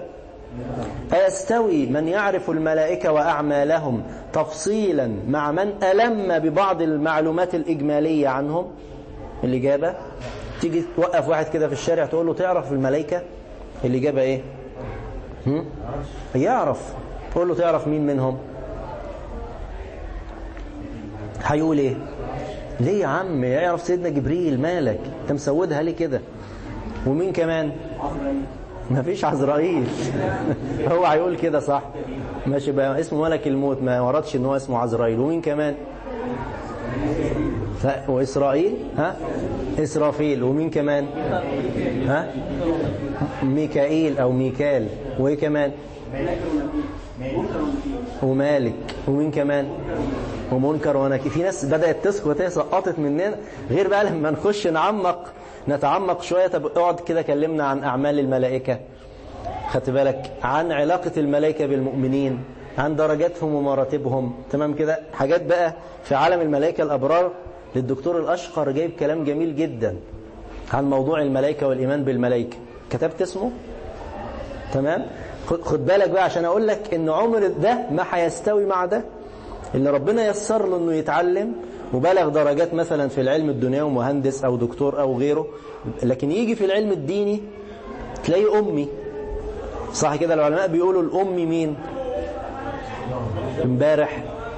أيستوي من يعرف الملائكة وأعمالهم تفصيلا مع من ألم ببعض المعلومات الإجمالية عنهم الإجابة تيجي توقف واحد كده في الشارع تقول له تعرف الملائكة الإجابة إيه هم؟ يعرف تقول له تعرف مين منهم هيقول ايه ليه يا عم يعرف سيدنا جبريل مالك انت مسودها ليه كده ومين كمان ما فيش عزرائيل هو هيقول كده صح ماشي بقى اسمه ملك الموت ما وردش ان هو اسمه عزرائيل ومين كمان وإسرائيل ها إسرافيل ومين كمان ها ميكائيل أو ميكال وإيه كمان ومالك ومين كمان ومنكر ونكير في ناس بدأت تسكت وهي سقطت مننا غير بقى لما نخش نعمق نتعمق شوية طب اقعد كده كلمنا عن أعمال الملائكة خدت بالك عن علاقة الملائكة بالمؤمنين عن درجاتهم ومراتبهم تمام كده حاجات بقى في عالم الملائكة الأبرار للدكتور الأشقر جايب كلام جميل جدا عن موضوع الملائكة والإيمان بالملائكة كتبت اسمه تمام خد بالك بقى عشان أقول لك إن عمر ده ما هيستوي مع ده اللي ربنا يسر له إنه يتعلم وبلغ درجات مثلا في العلم الدنيوي مهندس أو دكتور أو غيره لكن يجي في العلم الديني تلاقي أمي صح كده العلماء بيقولوا الأم مين امبارح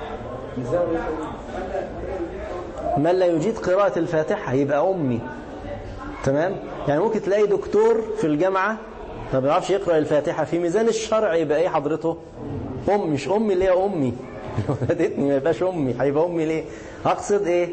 من لا يجيد قراءة الفاتحة يبقى أمي تمام يعني ممكن تلاقي دكتور في الجامعة ما بيعرفش يقرأ الفاتحة في ميزان الشرع يبقى ايه حضرته أم مش أمي اللي هي أمي ولدتني ما يبقاش أمي هيبقى أمي ليه أقصد إيه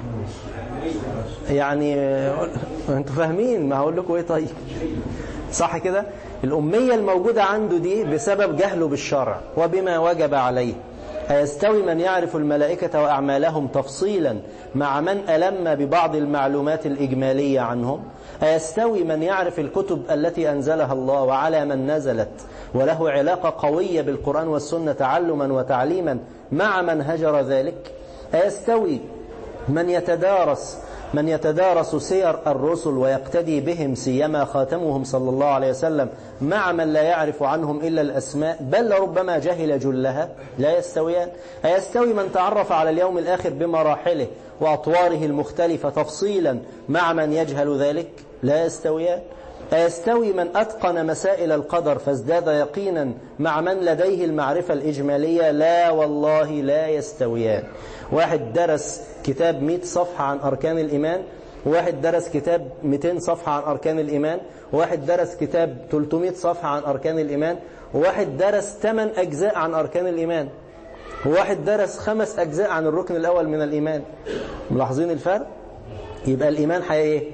يعني أنتوا فاهمين ما هقول لكم إيه طيب صح كده الأمية الموجودة عنده دي بسبب جهله بالشرع وبما وجب عليه أيستوي من يعرف الملائكة وأعمالهم تفصيلا مع من ألم ببعض المعلومات الإجمالية عنهم أيستوي من يعرف الكتب التي أنزلها الله وعلى من نزلت وله علاقة قوية بالقرآن والسنة تعلما وتعليما مع من هجر ذلك أيستوي من يتدارس من يتدارس سير الرسل ويقتدي بهم سيما خاتمهم صلى الله عليه وسلم مع من لا يعرف عنهم إلا الأسماء بل ربما جهل جلها لا يستويان أيستوي من تعرف على اليوم الآخر بمراحله وأطواره المختلفة تفصيلا مع من يجهل ذلك لا يستويان أيستوي من أتقن مسائل القدر فازداد يقينا مع من لديه المعرفة الإجمالية لا والله لا يستويان واحد درس كتاب 100 صفحة عن أركان الإيمان واحد درس كتاب 200 صفحة عن أركان الإيمان واحد درس كتاب 300 صفحة عن أركان الإيمان وواحد درس 8 أجزاء عن أركان الإيمان وواحد درس خمس أجزاء عن الركن الأول من الإيمان ملاحظين الفرق يبقى الإيمان حي إيه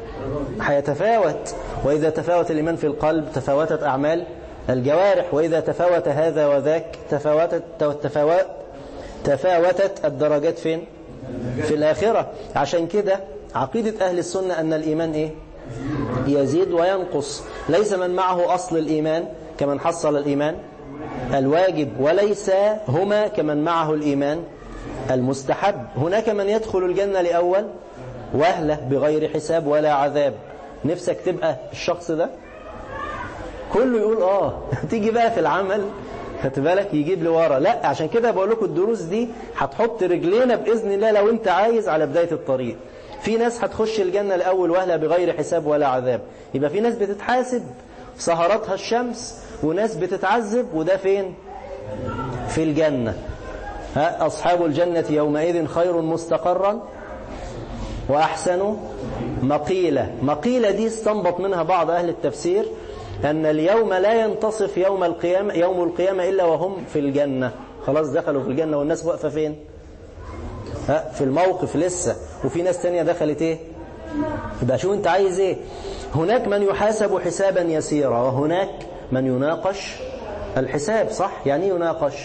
هيتفاوت وإذا تفاوت الإيمان في القلب تفاوتت أعمال الجوارح وإذا تفاوت هذا وذاك تفاوتت تفاوت تفاوتت الدرجات فين في الآخرة عشان كده عقيدة أهل السنة أن الإيمان إيه يزيد وينقص ليس من معه أصل الإيمان كمن حصل الإيمان الواجب وليس هما كمن معه الإيمان المستحب هناك من يدخل الجنة لأول وهلة بغير حساب ولا عذاب نفسك تبقى الشخص ده كله يقول آه تيجي بقى في العمل خدت بالك يجيب لي ورا لا عشان كده بقول لكم الدروس دي هتحط رجلينا باذن الله لو انت عايز على بدايه الطريق في ناس هتخش الجنه لاول وهله بغير حساب ولا عذاب يبقى في ناس بتتحاسب سهراتها الشمس وناس بتتعذب وده فين في الجنه ها اصحاب الجنه يومئذ خير مستقرا واحسن مقيله مقيله دي استنبط منها بعض اهل التفسير أن اليوم لا ينتصف يوم القيامة يوم القيامة إلا وهم في الجنة خلاص دخلوا في الجنة والناس واقفة فين ها في الموقف لسه وفي ناس تانية دخلت ايه يبقى شو انت عايز ايه هناك من يحاسب حسابا يسيرا وهناك من يناقش الحساب صح يعني يناقش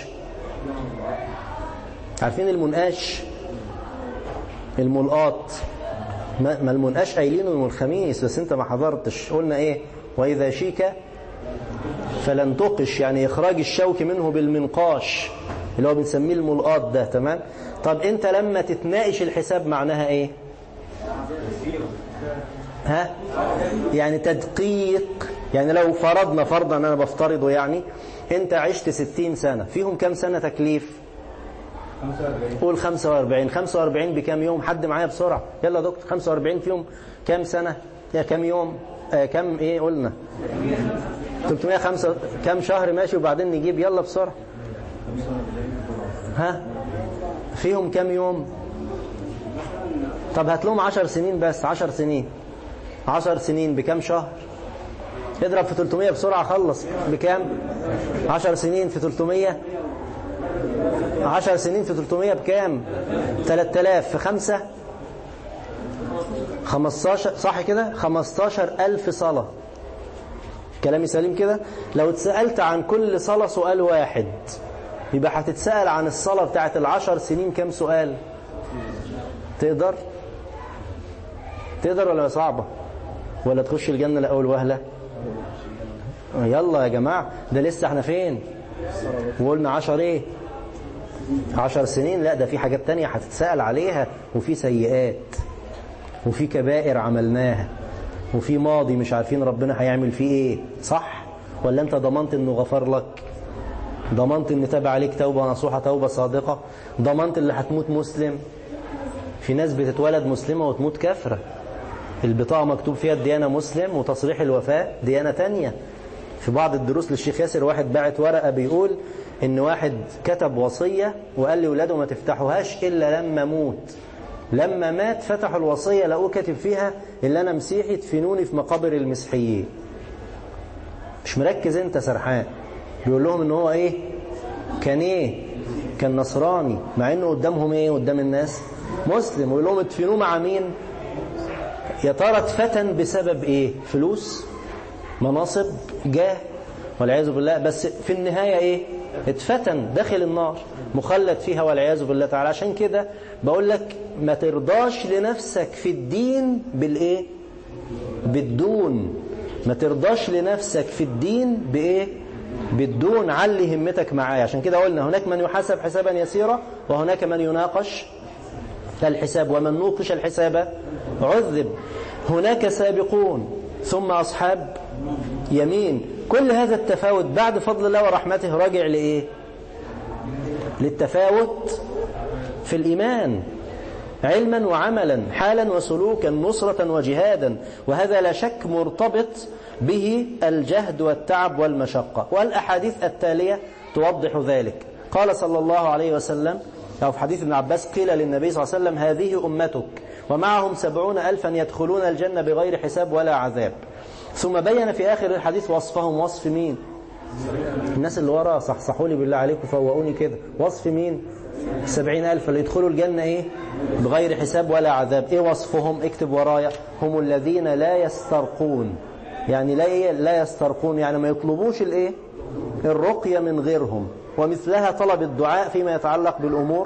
عارفين المنقاش الملقاط ما المنقاش قايلينه يوم الخميس بس انت ما حضرتش قلنا ايه وإذا شيك فلن تقش يعني إخراج الشوك منه بالمنقاش اللي هو بنسميه الملقاط ده تمام طب أنت لما تتناقش الحساب معناها إيه ها يعني تدقيق يعني لو فرضنا فرضا أنا بفترضه يعني أنت عشت ستين سنة فيهم كم سنة تكليف قول 45 45 بكام يوم حد معايا بسرعة يلا دكتور 45 فيهم كام سنة يا كام يوم آه كم ايه قلنا 305 كم شهر ماشي وبعدين نجيب يلا بسرعة ها فيهم كم يوم طب هات لهم 10 سنين بس 10 سنين 10 سنين بكم شهر اضرب في 300 بسرعة خلص بكام 10 سنين في 300 10 سنين في 300 بكام 3000 في 5 15 صح كده 15 ألف صلاة كلامي سليم كده لو اتسألت عن كل صلاة سؤال واحد يبقى هتتسأل عن الصلاة بتاعت العشر سنين كم سؤال تقدر تقدر ولا صعبة ولا تخش الجنة لأول وهلة يلا يا جماعة ده لسه احنا فين وقلنا عشر ايه عشر سنين لا ده في حاجات تانية هتتسأل عليها وفي سيئات وفي كبائر عملناها وفي ماضي مش عارفين ربنا هيعمل فيه ايه صح ولا انت ضمنت انه غفر لك ضمنت ان تاب عليك توبة نصوحة توبة صادقة ضمنت اللي هتموت مسلم في ناس بتتولد مسلمة وتموت كافرة البطاقة مكتوب فيها الديانة مسلم وتصريح الوفاة ديانة تانية في بعض الدروس للشيخ ياسر واحد باعت ورقة بيقول ان واحد كتب وصية وقال لولاده ما تفتحوهاش الا لما موت لما مات فتحوا الوصية لقوه كاتب فيها اللي أنا مسيحي تفنوني في مقابر المسيحيين مش مركز انت سرحان بيقول لهم ان هو ايه كان ايه كان نصراني مع انه قدامهم ايه قدام الناس مسلم ويقول لهم ادفنوه مع مين يا ترى اتفتن بسبب ايه فلوس مناصب جاه والعياذ بالله بس في النهاية ايه اتفتن داخل النار مخلد فيها والعياذ بالله تعالى عشان كده بقول لك ما ترضاش لنفسك في الدين بالايه بالدون ما ترضاش لنفسك في الدين بايه بالدون علي همتك معايا عشان كده قلنا هناك من يحاسب حسابا يسيرا وهناك من يناقش الحساب ومن نوقش الحساب عذب هناك سابقون ثم أصحاب يمين كل هذا التفاوت بعد فضل الله ورحمته راجع لإيه للتفاوت في الإيمان علما وعملا حالا وسلوكا نصرة وجهادا وهذا لا شك مرتبط به الجهد والتعب والمشقة والأحاديث التالية توضح ذلك قال صلى الله عليه وسلم أو في حديث ابن عباس قيل للنبي صلى الله عليه وسلم هذه أمتك ومعهم سبعون ألفا يدخلون الجنة بغير حساب ولا عذاب ثم بين في آخر الحديث وصفهم وصف مين الناس اللي ورا صحصحوا لي بالله عليكم فوقوني كده وصف مين سبعين ألف اللي يدخلوا الجنة إيه بغير حساب ولا عذاب إيه وصفهم اكتب ورايا هم الذين لا يسترقون يعني لا إيه لا يسترقون يعني ما يطلبوش الإيه الرقية من غيرهم ومثلها طلب الدعاء فيما يتعلق بالأمور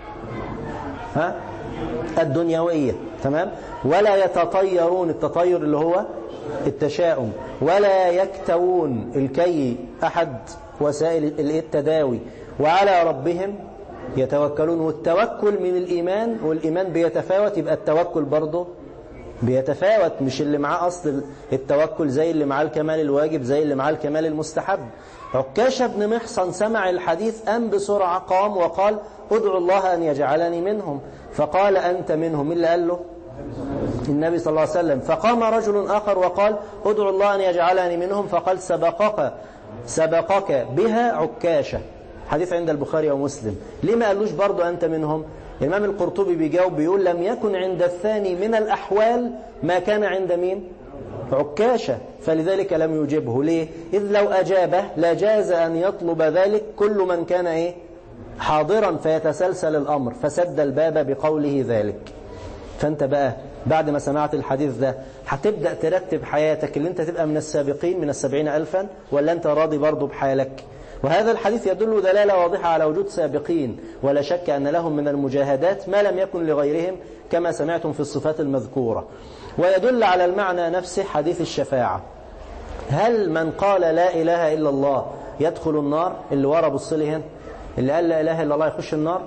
ها الدنيوية تمام ولا يتطيرون التطير اللي هو التشاؤم ولا يكتوون الكي أحد وسائل التداوي وعلى ربهم يتوكلون والتوكل من الإيمان والإيمان بيتفاوت يبقى التوكل برضه بيتفاوت مش اللي معاه أصل التوكل زي اللي معاه الكمال الواجب زي اللي معاه الكمال المستحب عكاشة بن محصن سمع الحديث أم بسرعة قام وقال ادعو الله أن يجعلني منهم فقال أنت منهم اللي قال له النبي صلى الله عليه وسلم فقام رجل آخر وقال ادعو الله أن يجعلني منهم فقال سبقك سبقك بها عكاشة حديث عند البخاري ومسلم ليه ما قالوش برضو أنت منهم الإمام القرطبي بيجاوب بيقول لم يكن عند الثاني من الأحوال ما كان عند مين عكاشة فلذلك لم يجبه ليه إذ لو أجابه لجاز أن يطلب ذلك كل من كان إيه حاضرا فيتسلسل الأمر فسد الباب بقوله ذلك فأنت بقى بعد ما سمعت الحديث ده هتبدأ ترتب حياتك اللي انت تبقى من السابقين من السبعين ألفا ولا انت راضي برضو بحالك وهذا الحديث يدل دلالة واضحة على وجود سابقين ولا شك أن لهم من المجاهدات ما لم يكن لغيرهم كما سمعتم في الصفات المذكورة ويدل على المعنى نفسه حديث الشفاعة هل من قال لا إله إلا الله يدخل النار اللي ورا بصلي هنا اللي قال لا إله إلا الله يخش النار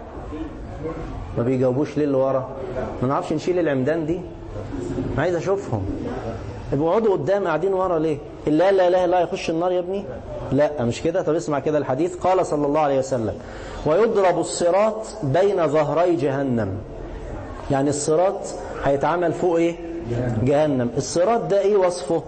ما بيجاوبوش ليه اللي ورا ما نعرفش نشيل العمدان دي ما عايز اشوفهم بيقعدوا قدام قاعدين ورا ليه اللي قال لا اله الا الله يخش النار يا ابني لا مش كده طب اسمع كده الحديث قال صلى الله عليه وسلم ويضرب الصراط بين ظهري جهنم يعني الصراط هيتعمل فوق ايه جهنم الصراط ده ايه وصفه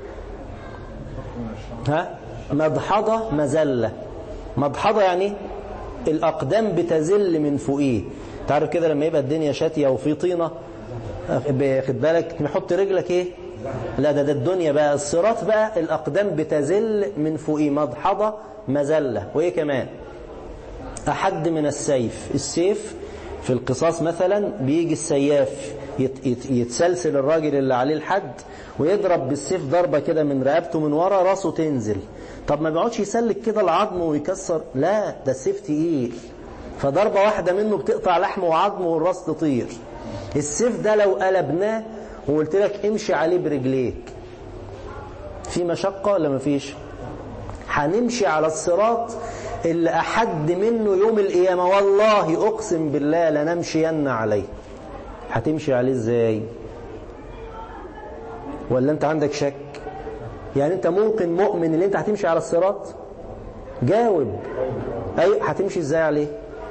ها مضحضة مزلة مضحضة يعني الأقدام بتزل من فوقيه تعرف كده لما يبقى الدنيا شاتية وفي طينة خد بالك نحط رجلك ايه لا ده ده الدنيا بقى الصراط بقى الأقدام بتزل من فوقيه مضحضة مزلة وإيه كمان أحد من السيف السيف في القصاص مثلا بيجي السياف يت يت يتسلسل الراجل اللي عليه الحد ويضرب بالسيف ضربة كده من رقبته من ورا راسه تنزل طب ما بيقعدش يسلك كده العظم ويكسر لا ده السيف تقيل فضربة واحدة منه بتقطع لحمه وعظمه والراس تطير السيف ده لو قلبناه وقلت لك امشي عليه برجليك في مشقة ولا مفيش هنمشي على الصراط اللي أحد منه يوم القيامة والله أقسم بالله لنمشين عليه هتمشي عليه ازاي ولا انت عندك شك يعني انت ممكن مؤمن اللي انت هتمشي على الصراط جاوب اي هتمشي ازاي عليه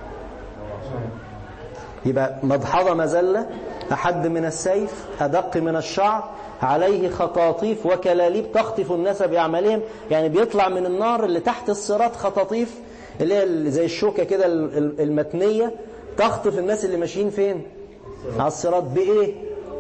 يبقى مضحضة مزلة أحد من السيف أدق من الشعر عليه خطاطيف وكلاليب تخطف الناس بأعمالهم يعني بيطلع من النار اللي تحت الصراط خطاطيف اللي هي زي الشوكة كده المتنية تخطف الناس اللي ماشيين فين على الصراط بإيه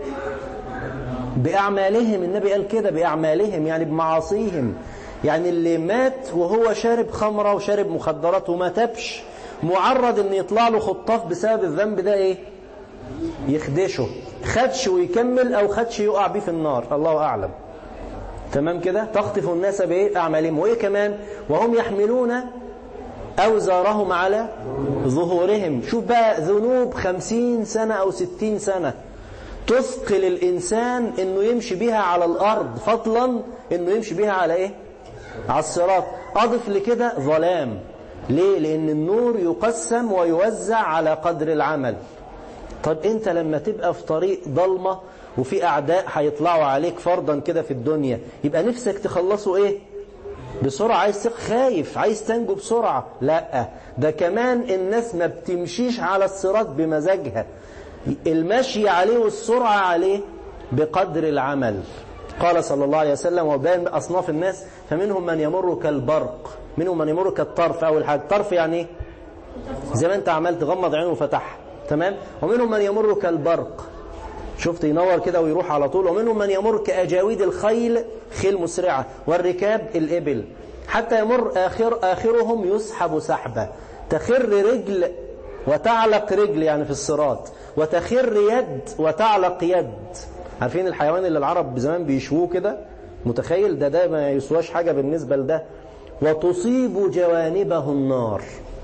بأعمالهم النبي قال كده بأعمالهم يعني بمعاصيهم يعني اللي مات وهو شارب خمرة وشارب مخدرات وما تبش معرض ان يطلع له خطاف بسبب الذنب ده ايه يخدشه خدش ويكمل او خدش يقع بيه في النار الله اعلم تمام كده تخطف الناس بايه اعمالهم وايه كمان وهم يحملون أوزارهم على ظهورهم شوف بقى ذنوب خمسين سنة أو ستين سنة تثقل الإنسان أنه يمشي بها على الأرض فضلا أنه يمشي بها على إيه على الصراط أضف لكده ظلام ليه لأن النور يقسم ويوزع على قدر العمل طب أنت لما تبقى في طريق ضلمة وفي أعداء هيطلعوا عليك فرضا كده في الدنيا يبقى نفسك تخلصوا إيه بسرعة عايز خايف عايز تنجو بسرعة لا ده كمان الناس ما بتمشيش على الصراط بمزاجها المشي عليه والسرعة عليه بقدر العمل قال صلى الله عليه وسلم وبين أصناف الناس فمنهم من يمر كالبرق منهم من يمر كالطرف أول حاجة طرف يعني ايه زي ما انت عملت غمض عينه وفتح تمام ومنهم من يمر كالبرق شفت ينور كده ويروح على طول ومنهم من يمر كأجاويد الخيل خيل مسرعة والركاب الإبل حتى يمر آخر آخرهم يسحب سحبة تخر رجل وتعلق رجل يعني في الصراط وتخر يد وتعلق يد عارفين الحيوان اللي العرب زمان بيشووه كده متخيل ده ده ما يسواش حاجة بالنسبة لده وتصيب جوانبه النار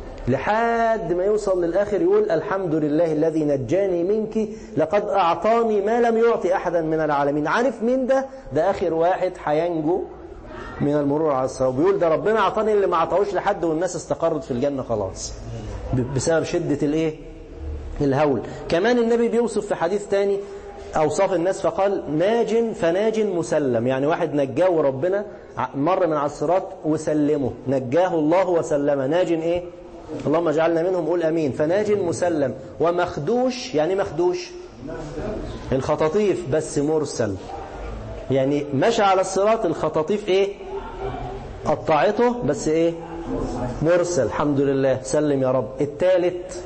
لحد ما يوصل للآخر يقول الحمد لله الذي نجاني منك لقد أعطاني ما لم يعطي أحدا من العالمين عارف مين ده ده آخر واحد هينجو من المرور على الصراط بيقول ده ربنا أعطاني اللي ما أعطاهوش لحد والناس استقرت في الجنة خلاص بسبب شدة الايه الهول كمان النبي بيوصف في حديث تاني أوصاف الناس فقال ناج فناج مسلم يعني واحد نجاه وربنا مر من على الصراط وسلمه نجاه الله وسلمه ناج ايه اللهم اجعلنا منهم قول امين فناج مسلم ومخدوش يعني مخدوش الخطاطيف بس مرسل يعني مشى على الصراط الخطاطيف ايه قطعته بس ايه مرسل الحمد لله سلم يا رب الثالث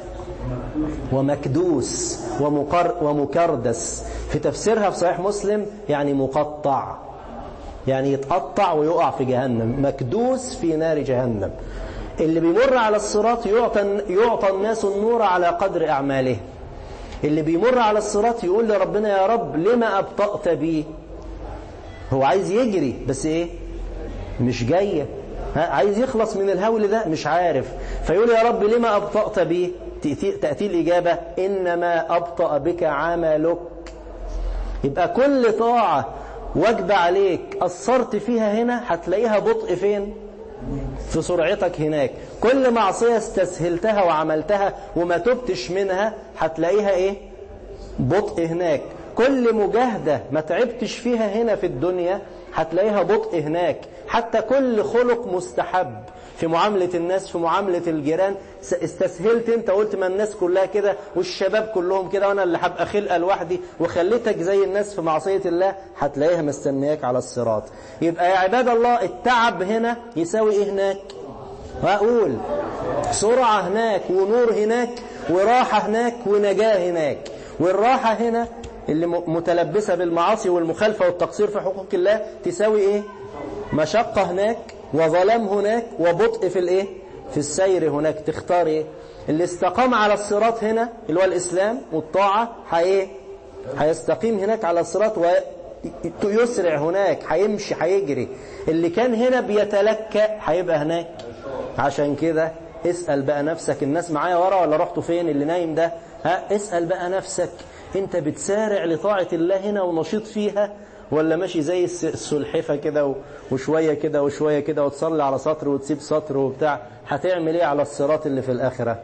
ومكدوس ومقر ومكردس في تفسيرها في صحيح مسلم يعني مقطع يعني يتقطع ويقع في جهنم مكدوس في نار جهنم اللي بيمر على الصراط يعطى, يعطى الناس النور على قدر أعماله اللي بيمر على الصراط يقول لربنا يا رب لما أبطأت بي هو عايز يجري بس ايه مش جاية عايز يخلص من الهول ده مش عارف فيقول يا رب لما أبطأت بي تأتي الإجابة إنما أبطأ بك عملك يبقى كل طاعة واجبة عليك أثرت فيها هنا هتلاقيها بطء فين في سرعتك هناك كل معصية استسهلتها وعملتها وما تبتش منها هتلاقيها ايه بطء هناك كل مجاهدة ما تعبتش فيها هنا في الدنيا هتلاقيها بطء هناك حتى كل خلق مستحب في معاملة الناس في معاملة الجيران استسهلت انت قلت ما الناس كلها كده والشباب كلهم كده وانا اللي هبقى خلقة لوحدي وخليتك زي الناس في معصية الله هتلاقيها مستنياك على الصراط يبقى يا عباد الله التعب هنا يساوي ايه هناك وأقول سرعة هناك ونور هناك وراحة هناك ونجاة هناك والراحة هنا اللي متلبسة بالمعاصي والمخالفة والتقصير في حقوق الله تساوي ايه مشقة هناك وظلام هناك وبطء في الايه في السير هناك تختار ايه اللي استقام على الصراط هنا اللي هو الاسلام والطاعة ايه هيستقيم هناك على الصراط ويسرع هناك هيمشي هيجري اللي كان هنا بيتلكأ هيبقى هناك عشان كده اسأل بقى نفسك الناس معايا ورا ولا رحتوا فين اللي نايم ده ها اسأل بقى نفسك انت بتسارع لطاعة الله هنا ونشيط فيها ولا ماشي زي السلحفة كده وشوية كده وشوية كده وتصلي على سطر وتسيب سطر وبتاع هتعمل ايه على الصراط اللي في الآخرة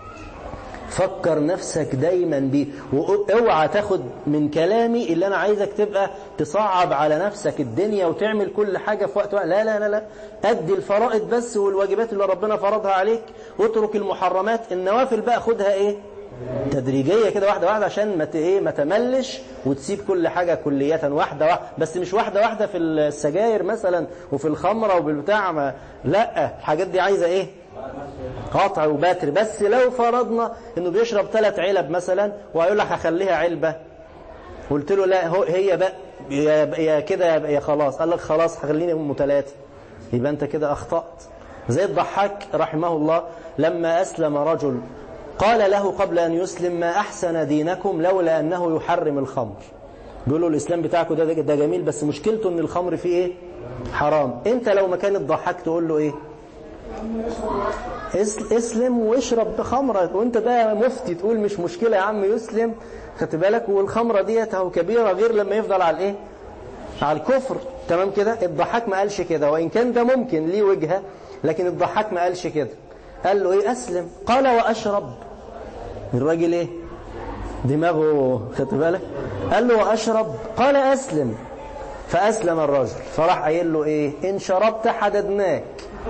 فكر نفسك دايما بيه واوعى تاخد من كلامي اللي انا عايزك تبقى تصعب على نفسك الدنيا وتعمل كل حاجة في وقت لا لا لا لا ادي الفرائض بس والواجبات اللي ربنا فرضها عليك واترك المحرمات النوافل بقى خدها ايه تدريجية كده واحدة واحدة عشان ما ايه ما تملش وتسيب كل حاجة كلية واحدة واحدة بس مش واحدة واحدة في السجاير مثلا وفي الخمرة وبالبتاع ما لا الحاجات دي عايزة ايه قاطع وباتر بس لو فرضنا انه بيشرب ثلاث علب مثلا وهيقول لك هخليها علبة قلت له لا هو هي بقى يا كده يا خلاص قال لك خلاص هخليني ام ثلاثة يبقى انت كده اخطأت زي الضحاك رحمه الله لما اسلم رجل قال له قبل أن يسلم ما أحسن دينكم لولا أنه يحرم الخمر بيقول له الإسلام بتاعكم ده, ده جميل بس مشكلته أن الخمر فيه إيه حرام أنت لو مكان الضحاك تقول له إيه اسلم واشرب خمرة وانت ده مفتي تقول مش مشكلة يا عم يسلم خدت بالك والخمرة ديت اهو كبيرة غير لما يفضل على الايه على الكفر تمام كده الضحاك ما قالش كده وإن كان ده ممكن ليه وجهة لكن الضحاك ما قالش كده قال له ايه اسلم قال واشرب الراجل ايه دماغه خدت بالك قال له واشرب قال اسلم فاسلم الرجل فراح قايل له ايه ان شربت حددناك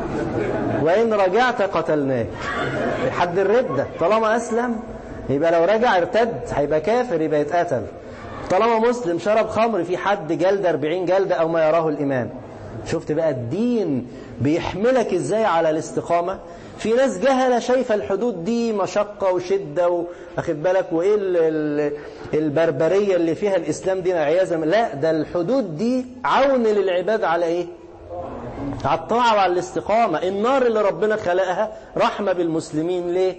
وان رجعت قتلناك حد الردة طالما اسلم يبقى لو رجع ارتد هيبقى كافر يبقى يتقتل طالما مسلم شرب خمر في حد جلد 40 جلدة او ما يراه الامام شفت بقى الدين بيحملك ازاي على الاستقامة في ناس جهلة شايفة الحدود دي مشقة وشدة واخد بالك وايه البربرية اللي فيها الاسلام دي عياذا لا ده الحدود دي عون للعباد على ايه على الطاعة وعلى الاستقامة النار اللي ربنا خلقها رحمة بالمسلمين ليه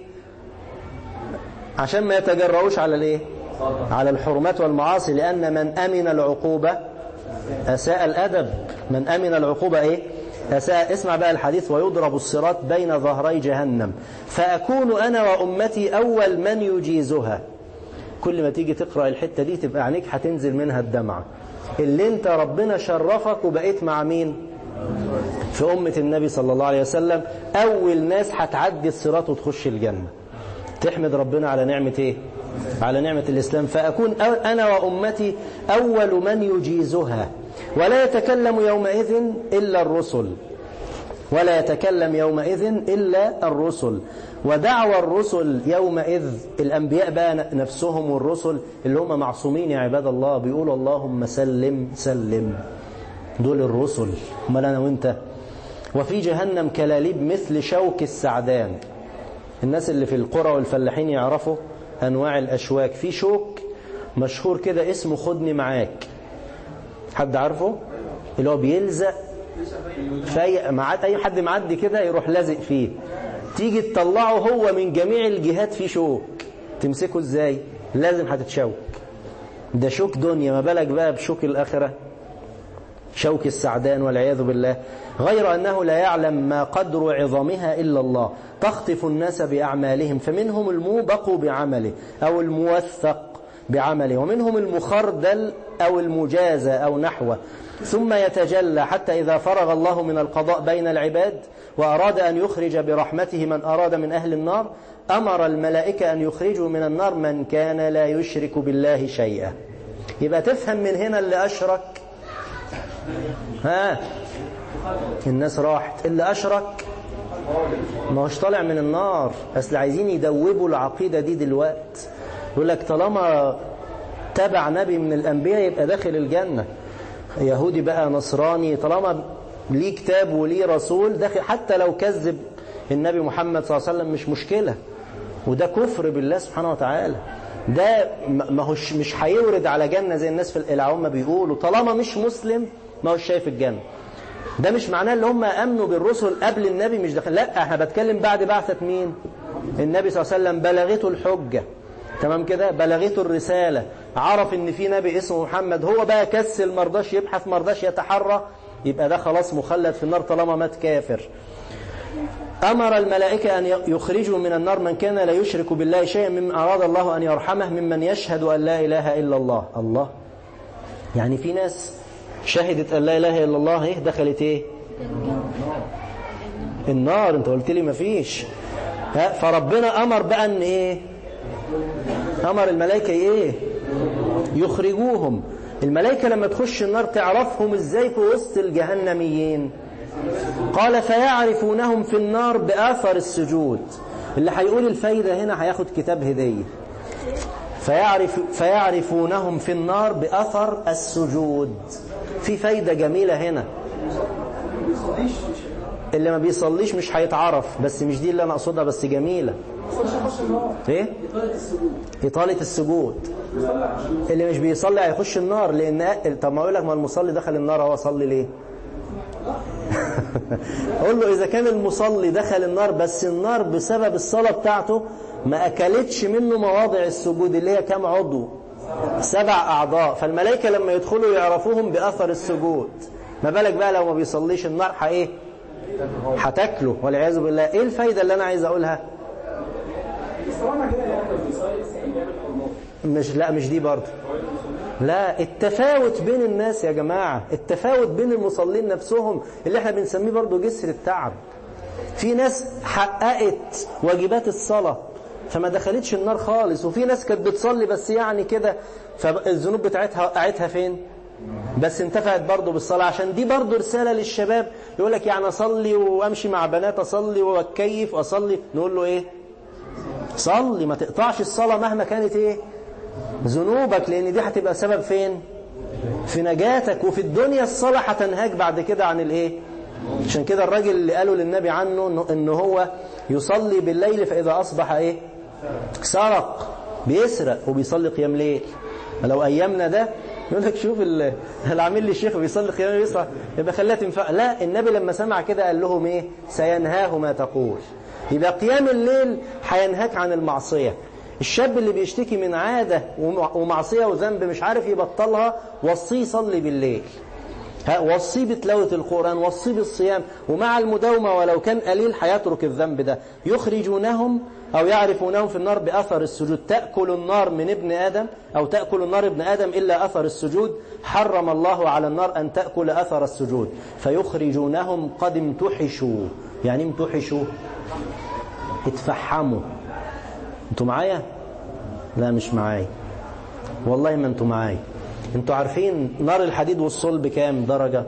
عشان ما يتجرؤوش على الايه على الحرمات والمعاصي لأن من أمن العقوبة أساء الأدب من أمن العقوبة إيه أساء اسمع بقى الحديث ويضرب الصراط بين ظهري جهنم فأكون أنا وأمتي أول من يجيزها كل ما تيجي تقرأ الحتة دي تبقى عينيك هتنزل منها الدمعة اللي انت ربنا شرفك وبقيت مع مين في أمة النبي صلى الله عليه وسلم أول ناس هتعدي الصراط وتخش الجنة تحمد ربنا على نعمة ايه على نعمة الإسلام فأكون أنا وأمتي أول من يجيزها ولا يتكلم يومئذ إلا الرسل ولا يتكلم يومئذ إلا الرسل ودعوى الرسل يومئذ الأنبياء بقى نفسهم والرسل اللي هم معصومين يا عباد الله بيقولوا اللهم سلم سلم دول الرسل امال أنا وانت وفي جهنم كلاليب مثل شوك السعدان الناس اللي في القرى والفلاحين يعرفوا أنواع الأشواك في شوك مشهور كده اسمه خدني معاك حد عارفه اللي هو بيلزق في معاد أي حد معدي كده يروح لازق فيه تيجي تطلعه هو من جميع الجهات في شوك تمسكه ازاي لازم هتتشوك ده شوك دنيا ما بالك بقى بشوك الآخرة شوك السعدان والعياذ بالله غير أنه لا يعلم ما قدر عظمها إلا الله تخطف الناس بأعمالهم فمنهم الموبق بعمله أو الموثق بعمله ومنهم المخردل أو المجازى أو نحوه ثم يتجلى حتى إذا فرغ الله من القضاء بين العباد وأراد أن يخرج برحمته من أراد من أهل النار أمر الملائكة أن يخرجوا من النار من كان لا يشرك بالله شيئا يبقى تفهم من هنا اللي أشرك ها الناس راحت اللي أشرك ما هوش طالع من النار أصل عايزين يدوبوا العقيدة دي دلوقت يقول لك طالما تبع نبي من الأنبياء يبقى داخل الجنة يهودي بقى نصراني طالما ليه كتاب وليه رسول داخل حتى لو كذب النبي محمد صلى الله عليه وسلم مش مشكلة وده كفر بالله سبحانه وتعالى ده ما هوش مش هيورد على جنة زي الناس في العوام بيقولوا طالما مش مسلم ما هوش شايف الجنة ده مش معناه اللي هم امنوا بالرسل قبل النبي مش داخل لا احنا بتكلم بعد بعثة مين النبي صلى الله عليه وسلم بلغته الحجة تمام كده بلغته الرسالة عرف ان في نبي اسمه محمد هو بقى كسل مرضاش يبحث مرضاش يتحرى يبقى ده خلاص مخلد في النار طالما مات كافر أمر الملائكة أن يخرجوا من النار من كان لا يشرك بالله شيئا مما أراد الله أن يرحمه ممن يشهد أن لا إله إلا الله الله يعني في ناس شهدت أن لا إله إلا الله إيه دخلت إيه النار أنت قلت لي مفيش ها فربنا أمر بقى أن إيه أمر الملائكة إيه يخرجوهم الملائكة لما تخش النار تعرفهم إزاي في وسط الجهنميين قال فيعرفونهم في النار بآثر السجود اللي هيقول الفايدة هنا هياخد كتاب هدية فيعرف فيعرفونهم في النار بأثر السجود في فايدة جميلة هنا اللي ما بيصليش مش هيتعرف بس مش دي اللي انا اقصدها بس جميلة ايه إطالة السجود اللي مش بيصلي هيخش النار لان طب ما اقول لك ما المصلي دخل النار هو صلي ليه اقول له اذا كان المصلي دخل النار بس النار بسبب الصلاة بتاعته ما اكلتش منه مواضع السجود اللي هي كام عضو سبع اعضاء فالملائكة لما يدخلوا يعرفوهم باثر السجود ما بالك بقى لو ما بيصليش النار ايه هتاكله والعياذ بالله ايه الفايدة اللي انا عايز اقولها مش لا مش دي برضه لا التفاوت بين الناس يا جماعة التفاوت بين المصلين نفسهم اللي احنا بنسميه برضه جسر التعب في ناس حققت واجبات الصلاة فما دخلتش النار خالص وفي ناس كانت بتصلي بس يعني كده فالذنوب بتاعتها وقعتها فين بس انتفعت برضه بالصلاة عشان دي برضه رسالة للشباب يقول لك يعني أصلي وأمشي مع بنات أصلي وأتكيف وأصلي نقول له إيه صلي ما تقطعش الصلاة مهما كانت إيه ذنوبك لأن دي هتبقى سبب فين في نجاتك وفي الدنيا الصلاة هتنهاك بعد كده عن الإيه عشان كده الراجل اللي قالوا للنبي عنه إنه, إنه هو يصلي بالليل فإذا أصبح إيه سرق بيسرق وبيصلي قيام ليل لو أيامنا ده يقول لك شوف اللي عامل لي الشيخ بيصلي قيام يصحى يبقى خليها تنفع لا النبي لما سمع كده قال لهم ايه سينهاه ما تقول يبقى قيام الليل هينهاك عن المعصية الشاب اللي بيشتكي من عادة ومعصية وذنب مش عارف يبطلها وصيه يصلي بالليل وصيه بتلاوة القرآن وصيه بالصيام ومع المداومة ولو كان قليل هيترك الذنب ده يخرجونهم أو يعرفونهم في النار بأثر السجود تأكل النار من ابن آدم أو تأكل النار ابن آدم إلا أثر السجود حرم الله على النار أن تأكل أثر السجود فيخرجونهم قد امتحشوا يعني امتحشوا اتفحموا انتوا معايا لا مش معايا والله ما انتوا معايا انتوا عارفين نار الحديد والصلب كام درجة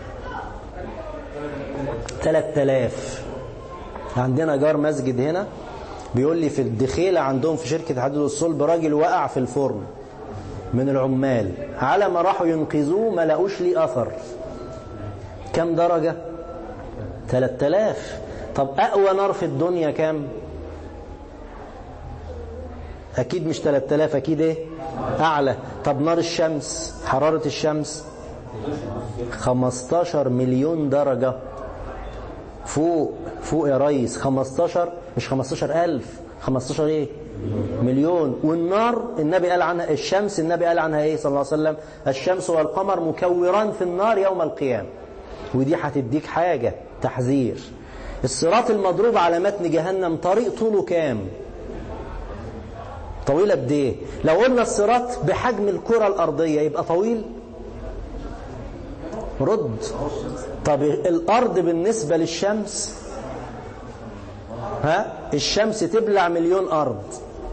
3000 عندنا جار مسجد هنا بيقول لي في الدخيلة عندهم في شركة الحديد والصلب راجل وقع في الفرن من العمال على ما راحوا ينقذوه ما لقوش ليه أثر كم درجة 3000 طب أقوى نار في الدنيا كام أكيد مش 3000 أكيد إيه أعلى طب نار الشمس حرارة الشمس 15 مليون درجة فوق فوق يا ريس 15 مش 15 ألف 15 إيه مليون والنار النبي قال عنها الشمس النبي قال عنها إيه صلى الله عليه وسلم الشمس والقمر مكوران في النار يوم القيامة ودي هتديك حاجة تحذير الصراط المضروب على متن جهنم طريق طوله كام طويلة قد ايه لو قلنا الصراط بحجم الكرة الأرضية يبقى طويل رد طب الأرض بالنسبة للشمس ها الشمس تبلع مليون أرض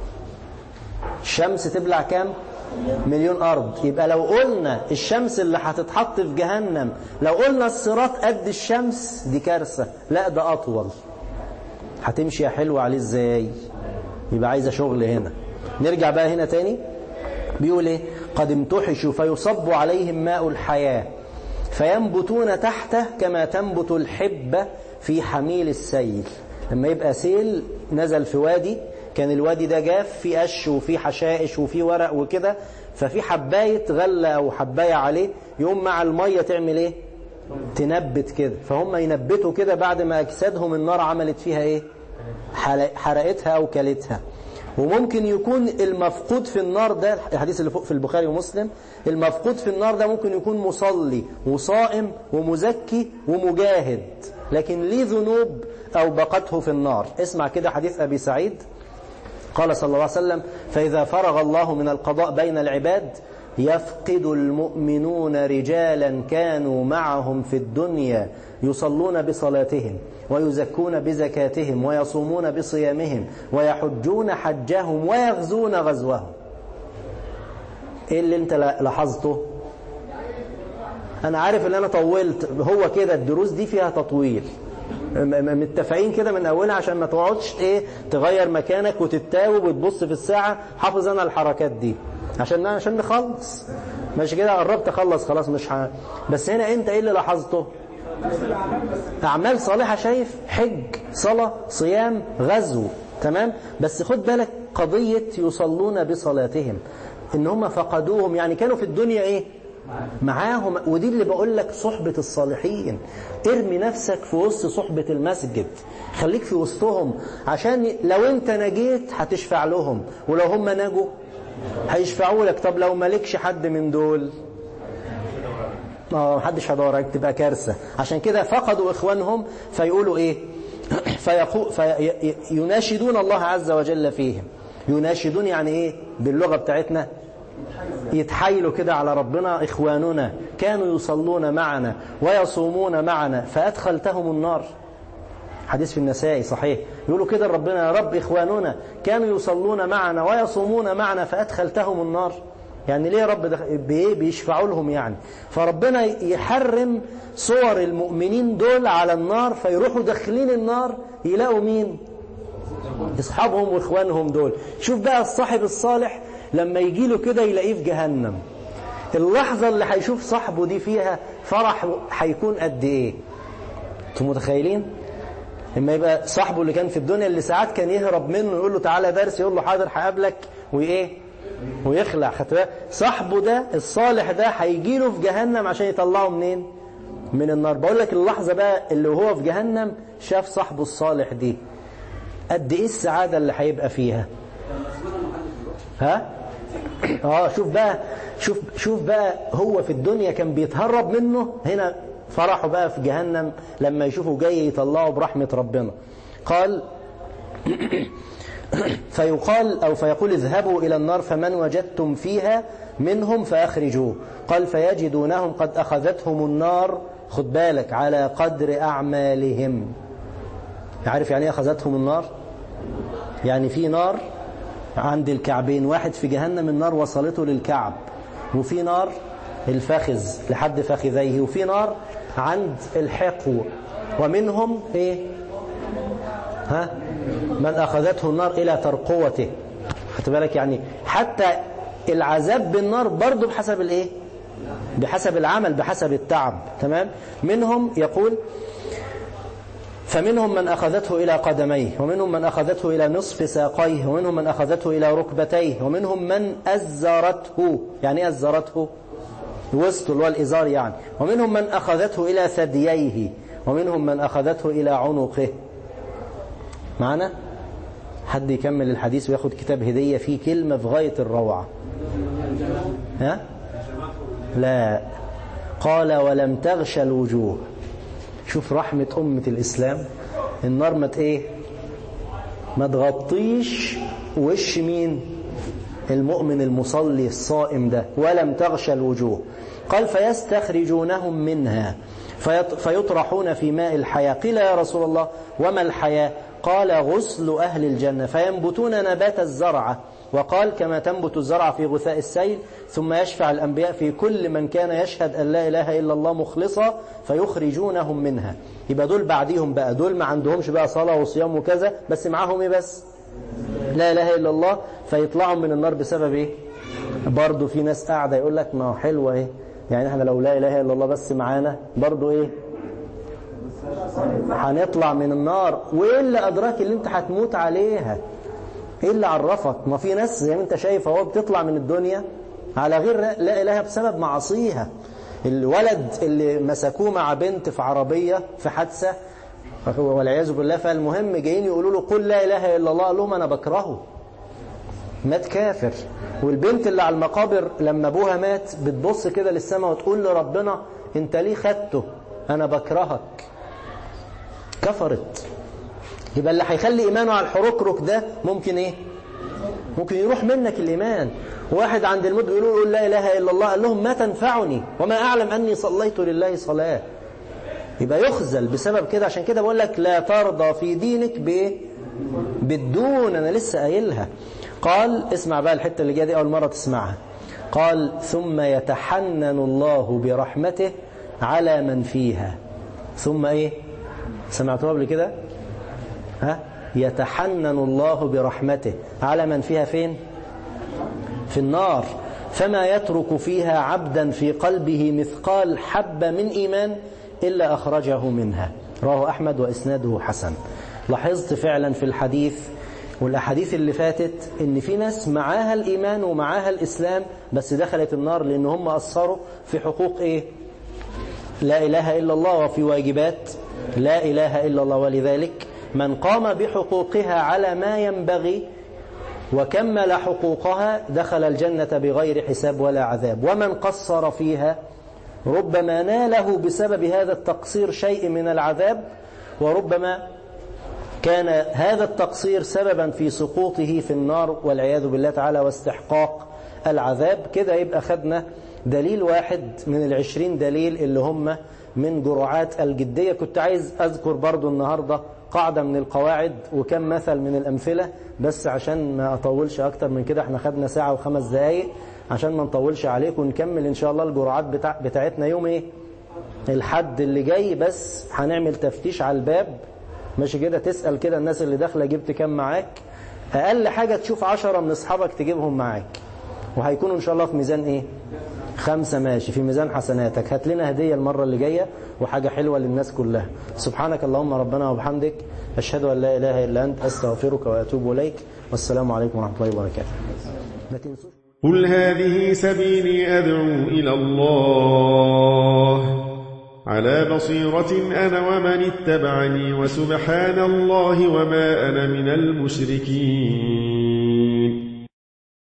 الشمس تبلع كام مليون أرض يبقى لو قلنا الشمس اللي هتتحط في جهنم لو قلنا الصراط قد الشمس دي كارثة لا ده أطول هتمشي يا حلو عليه ازاي يبقى عايزة شغل هنا نرجع بقى هنا تاني بيقول ايه قد امتحشوا فيصب عليهم ماء الحياة فينبتون تحته كما تنبت الحبة في حميل السيل لما يبقى سيل نزل في وادي كان الوادي ده جاف فيه قش وفيه حشائش وفيه ورق وكده ففي حباية غلة أو حباية عليه يقوم مع المية تعمل ايه تنبت كده فهم ينبتوا كده بعد ما أجسادهم النار عملت فيها ايه حرقتها أو كلتها وممكن يكون المفقود في النار ده الحديث اللي فوق في البخاري ومسلم المفقود في النار ده ممكن يكون مصلي وصائم ومزكي ومجاهد لكن ليه ذنوب أو بقته في النار اسمع كده حديث أبي سعيد قال صلى الله عليه وسلم فإذا فرغ الله من القضاء بين العباد يفقد المؤمنون رجالا كانوا معهم في الدنيا يصلون بصلاتهم ويزكون بزكاتهم ويصومون بصيامهم ويحجون حجهم ويغزون غزوهم ايه اللي انت لاحظته انا عارف ان انا طولت هو كده الدروس دي فيها تطويل متفقين كده من اولها عشان ما تقعدش ايه تغير مكانك وتتاوب وتبص في الساعه حافظ انا الحركات دي عشان عشان نخلص ماشي كده قربت اخلص خلاص مش ح... بس هنا انت ايه اللي لاحظته أعمال صالحة شايف حج صلاة صيام غزو تمام بس خد بالك قضية يصلون بصلاتهم إن هم فقدوهم يعني كانوا في الدنيا إيه معاهم ودي اللي بقول لك صحبة الصالحين ارمي نفسك في وسط صحبة المسجد خليك في وسطهم عشان لو انت نجيت هتشفع لهم ولو هم نجوا هيشفعوا لك طب لو مالكش حد من دول ما محدش هيدور عليك تبقى كارثة عشان كده فقدوا إخوانهم فيقولوا إيه فيقو فيناشدون الله عز وجل فيهم يناشدون يعني إيه باللغة بتاعتنا يتحايلوا كده على ربنا إخواننا كانوا يصلون معنا ويصومون معنا فأدخلتهم النار حديث في النسائي صحيح يقولوا كده ربنا يا رب إخواننا كانوا يصلون معنا ويصومون معنا فأدخلتهم النار يعني ليه يا رب بإيه بيشفعوا لهم يعني فربنا يحرم صور المؤمنين دول على النار فيروحوا داخلين النار يلاقوا مين اصحابهم واخوانهم دول شوف بقى الصاحب الصالح لما يجي له كده يلاقيه في جهنم اللحظة اللي هيشوف صاحبه دي فيها فرح هيكون قد ايه انتوا متخيلين اما يبقى صاحبه اللي كان في الدنيا اللي ساعات كان يهرب منه يقول له تعالى درس يقول له حاضر هقابلك وايه ويخلع خدت صاحبه ده الصالح ده هيجي له في جهنم عشان يطلعه منين من النار بقول لك اللحظة بقى اللي هو في جهنم شاف صاحبه الصالح دي قد ايه السعادة اللي هيبقى فيها ها اه شوف بقى شوف شوف بقى هو في الدنيا كان بيتهرب منه هنا فرحه بقى في جهنم لما يشوفه جاي يطلعه برحمة ربنا قال فيقال أو فيقول اذهبوا إلى النار فمن وجدتم فيها منهم فأخرجوه قال فيجدونهم قد أخذتهم النار خد بالك على قدر أعمالهم عارف يعني ايه أخذتهم النار يعني في نار عند الكعبين واحد في جهنم النار وصلته للكعب وفي نار الفخذ لحد فخذيه وفي نار عند الحقو ومنهم ايه ها من أخذته النار إلى ترقوته خدت بالك يعني حتى العذاب بالنار برضه بحسب الايه بحسب العمل بحسب التعب تمام منهم يقول فمنهم من أخذته إلى قدميه ومنهم من أخذته إلى نصف ساقيه ومنهم من أخذته إلى ركبتيه ومنهم من أزرته يعني أزرته وسط اللي هو الإزار يعني ومنهم من أخذته إلى ثدييه ومنهم من أخذته إلى عنقه معنا حد يكمل الحديث وياخد كتاب هدية فيه كلمة في غاية الروعة ها لا قال ولم تغش الوجوه شوف رحمة أمة الإسلام النار ما ايه ما تغطيش وش مين المؤمن المصلي الصائم ده ولم تغش الوجوه قال فيستخرجونهم منها فيطرحون في ماء الحياة قيل يا رسول الله وما الحياة قال غسل أهل الجنة فينبتون نبات الزرعة وقال كما تنبت الزرع في غثاء السيل ثم يشفع الأنبياء في كل من كان يشهد أن لا إله إلا الله مخلصا فيخرجونهم منها يبقى دول بعديهم بقى دول ما عندهمش بقى صلاة وصيام وكذا بس معاهم إيه بس لا إله إلا الله فيطلعوا من النار بسبب إيه برضه في ناس قاعدة يقول لك ما هو حلوة إيه يعني احنا لو لا إله إلا الله بس معانا برضه إيه هنطلع من النار وإيه اللي أدراك اللي انت هتموت عليها ايه اللي عرفك ما في ناس زي ما انت شايف اهو بتطلع من الدنيا على غير لا اله بسبب معاصيها الولد اللي مسكوه مع بنت في عربية في حادثة والعياذ بالله فالمهم جايين يقولوا له قل لا اله الا الله قال لهم انا بكرهه مات كافر والبنت اللي على المقابر لما ابوها مات بتبص كده للسماء وتقول لربنا انت ليه خدته انا بكرهك كفرت يبقى اللي هيخلي إيمانه على الحركرك ده ممكن إيه ممكن يروح منك الإيمان واحد عند الموت بيقولوا له لا إله إلا الله قال لهم ما تنفعني وما أعلم أني صليت لله صلاة يبقى يخزل بسبب كده عشان كده بقول لك لا ترضى في دينك بإيه بالدون أنا لسه قايلها قال اسمع بقى الحتة اللي جايه دي أول مرة تسمعها قال ثم يتحنن الله برحمته على من فيها ثم إيه سمعتوها قبل كده ها يتحنن الله برحمته على من فيها فين في النار فما يترك فيها عبدا في قلبه مثقال حبة من إيمان إلا أخرجه منها رواه أحمد وإسناده حسن لاحظت فعلا في الحديث والأحاديث اللي فاتت إن في ناس معاها الإيمان ومعاها الإسلام بس دخلت النار لأن هم أثروا في حقوق إيه لا إله إلا الله وفي واجبات لا إله إلا الله ولذلك من قام بحقوقها على ما ينبغي وكمل حقوقها دخل الجنة بغير حساب ولا عذاب ومن قصر فيها ربما ناله بسبب هذا التقصير شيء من العذاب وربما كان هذا التقصير سببا في سقوطه في النار والعياذ بالله تعالى واستحقاق العذاب كده يبقى خدنا دليل واحد من العشرين دليل اللي هم من جرعات الجدية كنت عايز أذكر برضو النهاردة قاعدة من القواعد وكم مثل من الأمثلة بس عشان ما أطولش أكتر من كده احنا خدنا ساعة وخمس دقايق عشان ما نطولش عليكم ونكمل إن شاء الله الجرعات بتاع بتاعتنا يوم إيه الحد اللي جاي بس هنعمل تفتيش على الباب ماشي كده تسأل كده الناس اللي داخله جبت كام معاك أقل حاجة تشوف عشرة من أصحابك تجيبهم معاك وهيكونوا إن شاء الله في ميزان إيه خمسة ماشي في ميزان حسناتك هات لنا هدية المرة اللي جاية وحاجة حلوة للناس كلها سبحانك اللهم ربنا وبحمدك أشهد أن لا إله إلا أنت أستغفرك وأتوب إليك والسلام عليكم ورحمة الله وبركاته ما تنسوش قل هذه سبيلي أدعو إلى الله على بصيرة أنا ومن اتبعني وسبحان الله وما أنا من المشركين